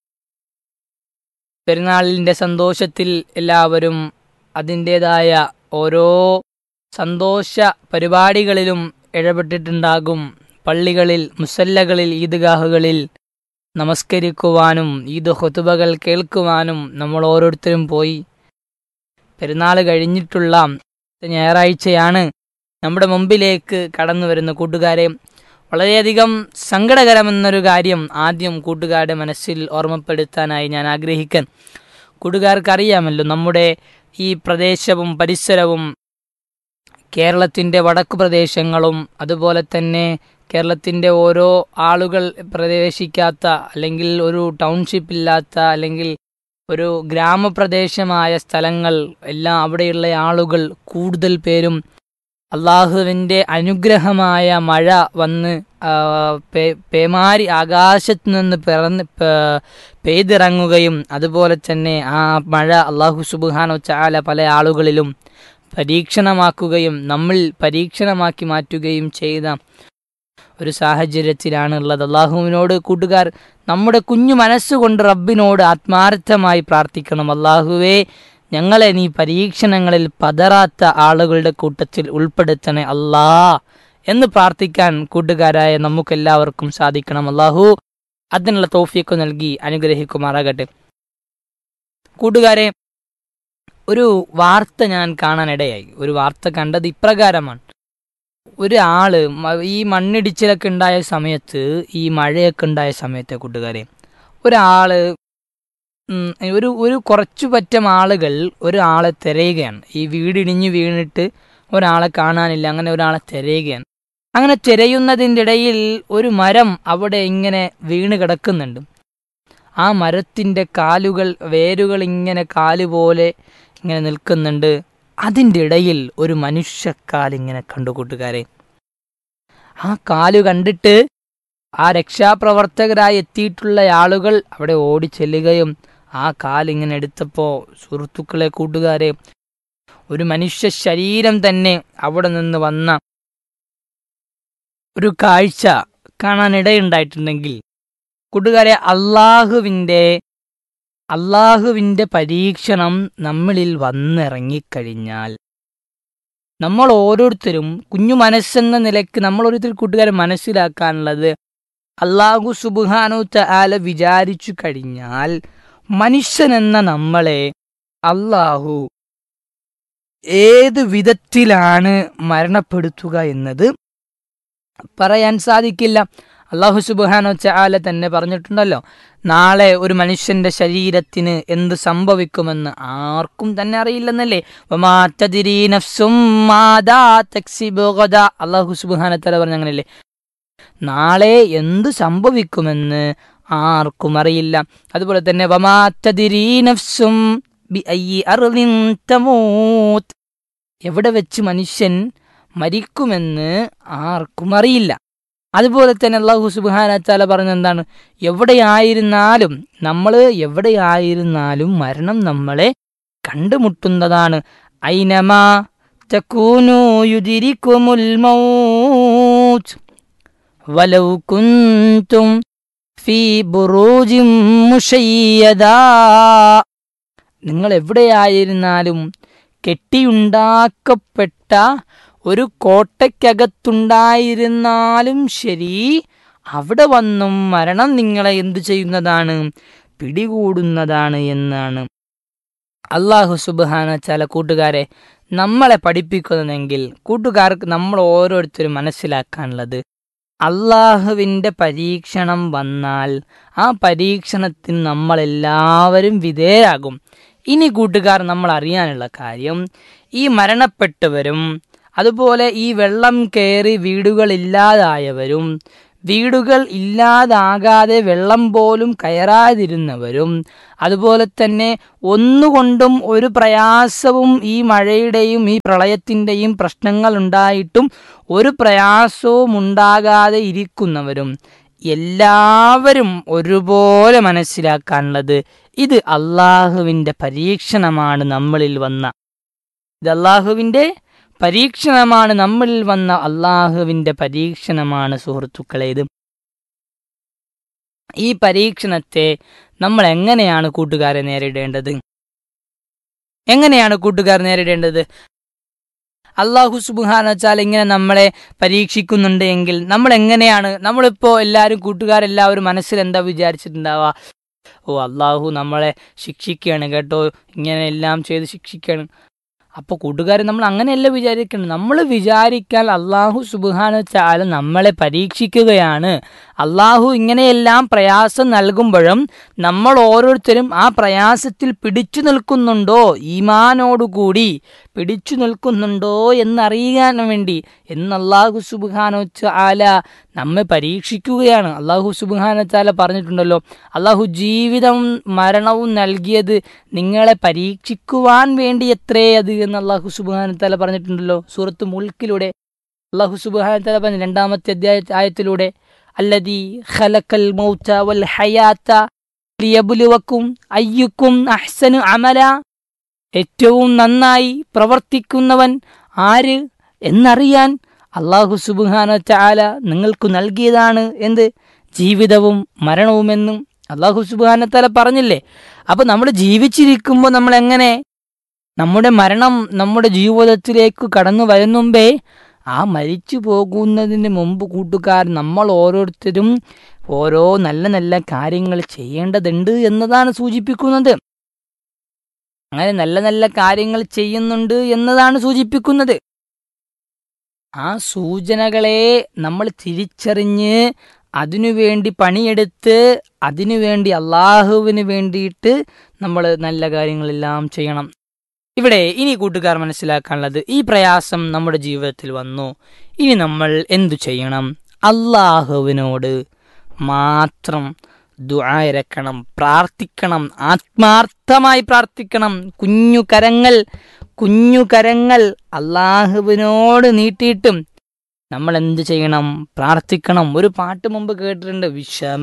പെരുന്നാളിൻ്റെ സന്തോഷത്തിൽ എല്ലാവരും അതിൻ്റേതായ ഓരോ സന്തോഷ പരിപാടികളിലും ഇടപെട്ടിട്ടുണ്ടാകും പള്ളികളിൽ മുസല്ലകളിൽ ഈദ്ഗാഹുകളിൽ നമസ്കരിക്കുവാനും ഈദ് ഹൊത്തുബകൾ കേൾക്കുവാനും നമ്മൾ ഓരോരുത്തരും പോയി പെരുന്നാൾ കഴിഞ്ഞിട്ടുള്ള ഞായറാഴ്ചയാണ് നമ്മുടെ മുമ്പിലേക്ക് കടന്നു വരുന്ന കൂട്ടുകാരെ വളരെയധികം സങ്കടകരമെന്നൊരു കാര്യം ആദ്യം കൂട്ടുകാരുടെ മനസ്സിൽ ഓർമ്മപ്പെടുത്താനായി ഞാൻ ആഗ്രഹിക്കാൻ കൂട്ടുകാർക്കറിയാമല്ലോ നമ്മുടെ ഈ പ്രദേശവും പരിസരവും കേരളത്തിൻ്റെ വടക്കു പ്രദേശങ്ങളും അതുപോലെ തന്നെ കേരളത്തിൻ്റെ ഓരോ ആളുകൾ പ്രവേശിക്കാത്ത അല്ലെങ്കിൽ ഒരു ടൗൺഷിപ്പ് ഇല്ലാത്ത അല്ലെങ്കിൽ ഒരു ഗ്രാമപ്രദേശമായ സ്ഥലങ്ങൾ എല്ലാം അവിടെയുള്ള ആളുകൾ കൂടുതൽ പേരും അള്ളാഹുവിൻ്റെ അനുഗ്രഹമായ മഴ വന്ന് പേമാരി ആകാശത്ത് നിന്ന് പിറന്ന് പെയ്തിറങ്ങുകയും അതുപോലെ തന്നെ ആ മഴ അള്ളാഹു സുബുഹാനോ ചാല പല ആളുകളിലും പരീക്ഷണമാക്കുകയും നമ്മൾ പരീക്ഷണമാക്കി മാറ്റുകയും ചെയ്ത ഒരു സാഹചര്യത്തിലാണ് ഉള്ളത് അള്ളാഹുവിനോട് കൂട്ടുകാർ നമ്മുടെ കുഞ്ഞു മനസ്സുകൊണ്ട് റബ്ബിനോട് ആത്മാർത്ഥമായി പ്രാർത്ഥിക്കണം അള്ളാഹുവേ ഞങ്ങളെ നീ പരീക്ഷണങ്ങളിൽ പതറാത്ത ആളുകളുടെ കൂട്ടത്തിൽ ഉൾപ്പെടുത്തണേ അല്ലാ എന്ന് പ്രാർത്ഥിക്കാൻ കൂട്ടുകാരായ നമുക്കെല്ലാവർക്കും സാധിക്കണം അള്ളാഹു അതിനുള്ള തോഫിയൊക്കെ നൽകി അനുഗ്രഹിക്കുമാറാകട്ടെ കൂട്ടുകാരെ ഒരു വാർത്ത ഞാൻ കാണാനിടയായി ഒരു വാർത്ത കണ്ടത് ഇപ്രകാരമാണ് ഒരാള് ഈ മണ്ണിടിച്ചിലൊക്കെ ഉണ്ടായ സമയത്ത് ഈ മഴയൊക്കെ ഉണ്ടായ സമയത്തെ കൂട്ടുകാരെ ഒരാള് ഒരു ഒരു കുറച്ചു പറ്റം ആളുകൾ ഒരാളെ തിരയുകയാണ് ഈ വീടിടിഞ്ഞ് വീണിട്ട് ഒരാളെ കാണാനില്ല അങ്ങനെ ഒരാളെ തിരയുകയാണ് അങ്ങനെ തിരയുന്നതിൻ്റെ ഇടയിൽ ഒരു മരം അവിടെ ഇങ്ങനെ വീണ് കിടക്കുന്നുണ്ട് ആ മരത്തിൻ്റെ കാലുകൾ വേരുകൾ ഇങ്ങനെ കാലുപോലെ ഇങ്ങനെ നിൽക്കുന്നുണ്ട് അതിൻ്റെ ഇടയിൽ ഒരു മനുഷ്യക്കാൽ ഇങ്ങനെ കണ്ടു കൂട്ടുകാരെ ആ കാലു കണ്ടിട്ട് ആ രക്ഷാപ്രവർത്തകരായി എത്തിയിട്ടുള്ള ആളുകൾ അവിടെ ഓടി ചെല്ലുകയും ആ കാലിങ്ങനെ എടുത്തപ്പോൾ സുഹൃത്തുക്കളെ കൂട്ടുകാരെ ഒരു മനുഷ്യ ശരീരം തന്നെ അവിടെ നിന്ന് വന്ന ഒരു കാഴ്ച കാണാനിടയുണ്ടായിട്ടുണ്ടെങ്കിൽ കൂട്ടുകാരെ അള്ളാഹുവിൻ്റെ അള്ളാഹുവിൻ്റെ പരീക്ഷണം നമ്മളിൽ വന്നിറങ്ങിക്കഴിഞ്ഞാൽ നമ്മൾ ഓരോരുത്തരും കുഞ്ഞു മനസ്സെന്ന നിലയ്ക്ക് നമ്മൾ ഓരോരുത്തർ കൂട്ടുകാരെ മനസ്സിലാക്കാനുള്ളത് അള്ളാഹു സുബുഹാനു ആല വിചാരിച്ചു കഴിഞ്ഞാൽ മനുഷ്യനെന്ന നമ്മളെ അള്ളാഹു ഏത് വിധത്തിലാണ് മരണപ്പെടുത്തുക എന്നത് പറയാൻ സാധിക്കില്ല അള്ളാഹു സുബാനോ ചാല തന്നെ പറഞ്ഞിട്ടുണ്ടല്ലോ നാളെ ഒരു മനുഷ്യന്റെ ശരീരത്തിന് എന്ത് സംഭവിക്കുമെന്ന് ആർക്കും തന്നെ അറിയില്ലെന്നല്ലേ അള്ളാഹു സുബാനത്തല പറഞ്ഞ അങ്ങനല്ലേ നാളെ എന്ത് സംഭവിക്കുമെന്ന് ആർക്കും അറിയില്ല അതുപോലെ തന്നെ വമാറ്റതിരീനഫ്സും എവിടെ വെച്ച് മനുഷ്യൻ മരിക്കുമെന്ന് ആർക്കും അറിയില്ല അതുപോലെ തന്നെ അള്ളാഹു സുബാനത്താല പറഞ്ഞ എന്താണ് എവിടെയായിരുന്നാലും നമ്മൾ എവിടെയായിരുന്നാലും മരണം നമ്മളെ കണ്ടുമുട്ടുന്നതാണ് ഐനമാ തക്കൂനു യുദിരിക്കുമുൽ മൗത്ത് വലൗ കുന്തും ഫീ ബുറൂജിം മുഷയ്യദാ നിങ്ങൾ എവിടെയായിരുന്നാലും കെട്ടിയുണ്ടാക്കപ്പെട്ട ഒരു കോട്ടയ്ക്കകത്തുണ്ടായിരുന്നാലും ശരി അവിടെ വന്നും മരണം നിങ്ങളെ എന്തു ചെയ്യുന്നതാണ് പിടികൂടുന്നതാണ് എന്നാണ് അള്ളാഹു സുബാന ചില കൂട്ടുകാരെ നമ്മളെ പഠിപ്പിക്കുന്നതെങ്കിൽ കൂട്ടുകാർക്ക് നമ്മൾ ഓരോരുത്തരും മനസ്സിലാക്കാനുള്ളത് അള്ളാഹുവിൻ്റെ പരീക്ഷണം വന്നാൽ ആ പരീക്ഷണത്തിന് നമ്മളെല്ലാവരും വിധേയരാകും ഇനി കൂട്ടുകാർ നമ്മൾ അറിയാനുള്ള കാര്യം ഈ മരണപ്പെട്ടവരും അതുപോലെ ഈ വെള്ളം കയറി വീടുകളില്ലാതായവരും വീടുകൾ ഇല്ലാതാകാതെ വെള്ളം പോലും കയറാതിരുന്നവരും അതുപോലെ തന്നെ ഒന്നുകൊണ്ടും ഒരു പ്രയാസവും ഈ മഴയുടെയും ഈ പ്രളയത്തിൻ്റെയും പ്രശ്നങ്ങൾ ഉണ്ടായിട്ടും ഒരു പ്രയാസവും ഉണ്ടാകാതെ ഇരിക്കുന്നവരും എല്ലാവരും ഒരുപോലെ മനസ്സിലാക്കാനുള്ളത് ഇത് അള്ളാഹുവിൻ്റെ പരീക്ഷണമാണ് നമ്മളിൽ വന്ന ഇത് അള്ളാഹുവിൻ്റെ പരീക്ഷണമാണ് നമ്മളിൽ വന്ന അള്ളാഹുവിൻ്റെ പരീക്ഷണമാണ് സുഹൃത്തുക്കളെ ഇത് ഈ പരീക്ഷണത്തെ നമ്മൾ എങ്ങനെയാണ് കൂട്ടുകാരെ നേരിടേണ്ടത് എങ്ങനെയാണ് കൂട്ടുകാർ നേരിടേണ്ടത് അള്ളാഹു സുബുഹാന വെച്ചാൽ ഇങ്ങനെ നമ്മളെ പരീക്ഷിക്കുന്നുണ്ട് എങ്കിൽ നമ്മൾ എങ്ങനെയാണ് നമ്മളിപ്പോൾ എല്ലാവരും കൂട്ടുകാരെല്ലാവരും മനസ്സിൽ എന്താ വിചാരിച്ചിട്ടുണ്ടാവുക ഓ അള്ളാഹു നമ്മളെ ശിക്ഷിക്കുകയാണ് കേട്ടോ ഇങ്ങനെ എല്ലാം ചെയ്ത് ശിക്ഷിക്കുകയാണ് അപ്പോൾ കൂട്ടുകാരെ നമ്മൾ അങ്ങനെയല്ല വിചാരിക്കുന്നത് നമ്മൾ വിചാരിക്കാൻ അള്ളാഹു സുബുഹാന ചാല നമ്മളെ പരീക്ഷിക്കുകയാണ് അള്ളാഹു ഇങ്ങനെയെല്ലാം പ്രയാസം നൽകുമ്പോഴും നമ്മൾ ഓരോരുത്തരും ആ പ്രയാസത്തിൽ പിടിച്ചു നിൽക്കുന്നുണ്ടോ ഈമാനോടുകൂടി പിടിച്ചു നിൽക്കുന്നുണ്ടോ എന്നറിയാൻ വേണ്ടി എന്ന് അള്ളാഹു സുബുഹാനോ ചാല നമ്മെ പരീക്ഷിക്കുകയാണ് അള്ളാഹു സുബുഹാന ചാല പറഞ്ഞിട്ടുണ്ടല്ലോ അള്ളാഹു ജീവിതവും മരണവും നൽകിയത് നിങ്ങളെ പരീക്ഷിക്കുവാൻ വേണ്ടി എത്രേ അത് എന്ന് അള്ളാഹു സുബുഹാന താല പറഞ്ഞിട്ടുണ്ടല്ലോ സൂറത്ത് മുൽക്കിലൂടെ അള്ളാഹു സുബുഹാന താല പറഞ്ഞ രണ്ടാമത്തെ അധ്യായ ആയത്തിലൂടെ അല്ലതി ഖലക്കൽ മൗത വൽ ഹയാത്ത ലിയബുലുവക്കും അയ്യുക്കും അഹ്സനു അമല ഏറ്റവും നന്നായി പ്രവർത്തിക്കുന്നവൻ ആര് എന്നറിയാൻ അള്ളാഹു സുബുഹാന ചാല നിങ്ങൾക്ക് നൽകിയതാണ് എന്ത് ജീവിതവും മരണവുമെന്നും അള്ളാഹു സുബാന തല പറഞ്ഞില്ലേ അപ്പൊ നമ്മൾ ജീവിച്ചിരിക്കുമ്പോൾ നമ്മൾ എങ്ങനെ നമ്മുടെ മരണം നമ്മുടെ ജീവിതത്തിലേക്ക് കടന്നു വരുന്നുമ്പേ ആ മരിച്ചു പോകുന്നതിന് മുമ്പ് കൂട്ടുകാർ നമ്മൾ ഓരോരുത്തരും ഓരോ നല്ല നല്ല കാര്യങ്ങൾ ചെയ്യേണ്ടതുണ്ട് എന്നതാണ് സൂചിപ്പിക്കുന്നത് അങ്ങനെ നല്ല നല്ല കാര്യങ്ങൾ ചെയ്യുന്നുണ്ട് എന്നതാണ് സൂചിപ്പിക്കുന്നത് ആ സൂചനകളെ നമ്മൾ തിരിച്ചറിഞ്ഞ് അതിനുവേണ്ടി പണിയെടുത്ത് അതിനുവേണ്ടി അള്ളാഹുവിന് വേണ്ടിയിട്ട് നമ്മൾ നല്ല കാര്യങ്ങളെല്ലാം ചെയ്യണം ഇവിടെ ഇനി കൂട്ടുകാർ മനസ്സിലാക്കാനുള്ളത് ഈ പ്രയാസം നമ്മുടെ ജീവിതത്തിൽ വന്നു ഇനി നമ്മൾ എന്തു ചെയ്യണം അള്ളാഹുവിനോട് മാത്രം ദുആയിരക്കണം പ്രാർത്ഥിക്കണം ആത്മാർത്ഥമായി പ്രാർത്ഥിക്കണം കുഞ്ഞു കരങ്ങൾ കുഞ്ഞു കരങ്ങൾ അള്ളാഹുവിനോട് നീട്ടിയിട്ടും നമ്മൾ എന്ത് ചെയ്യണം പ്രാർത്ഥിക്കണം ഒരു പാട്ട് മുമ്പ് കേട്ടിട്ടുണ്ട് വിഷമ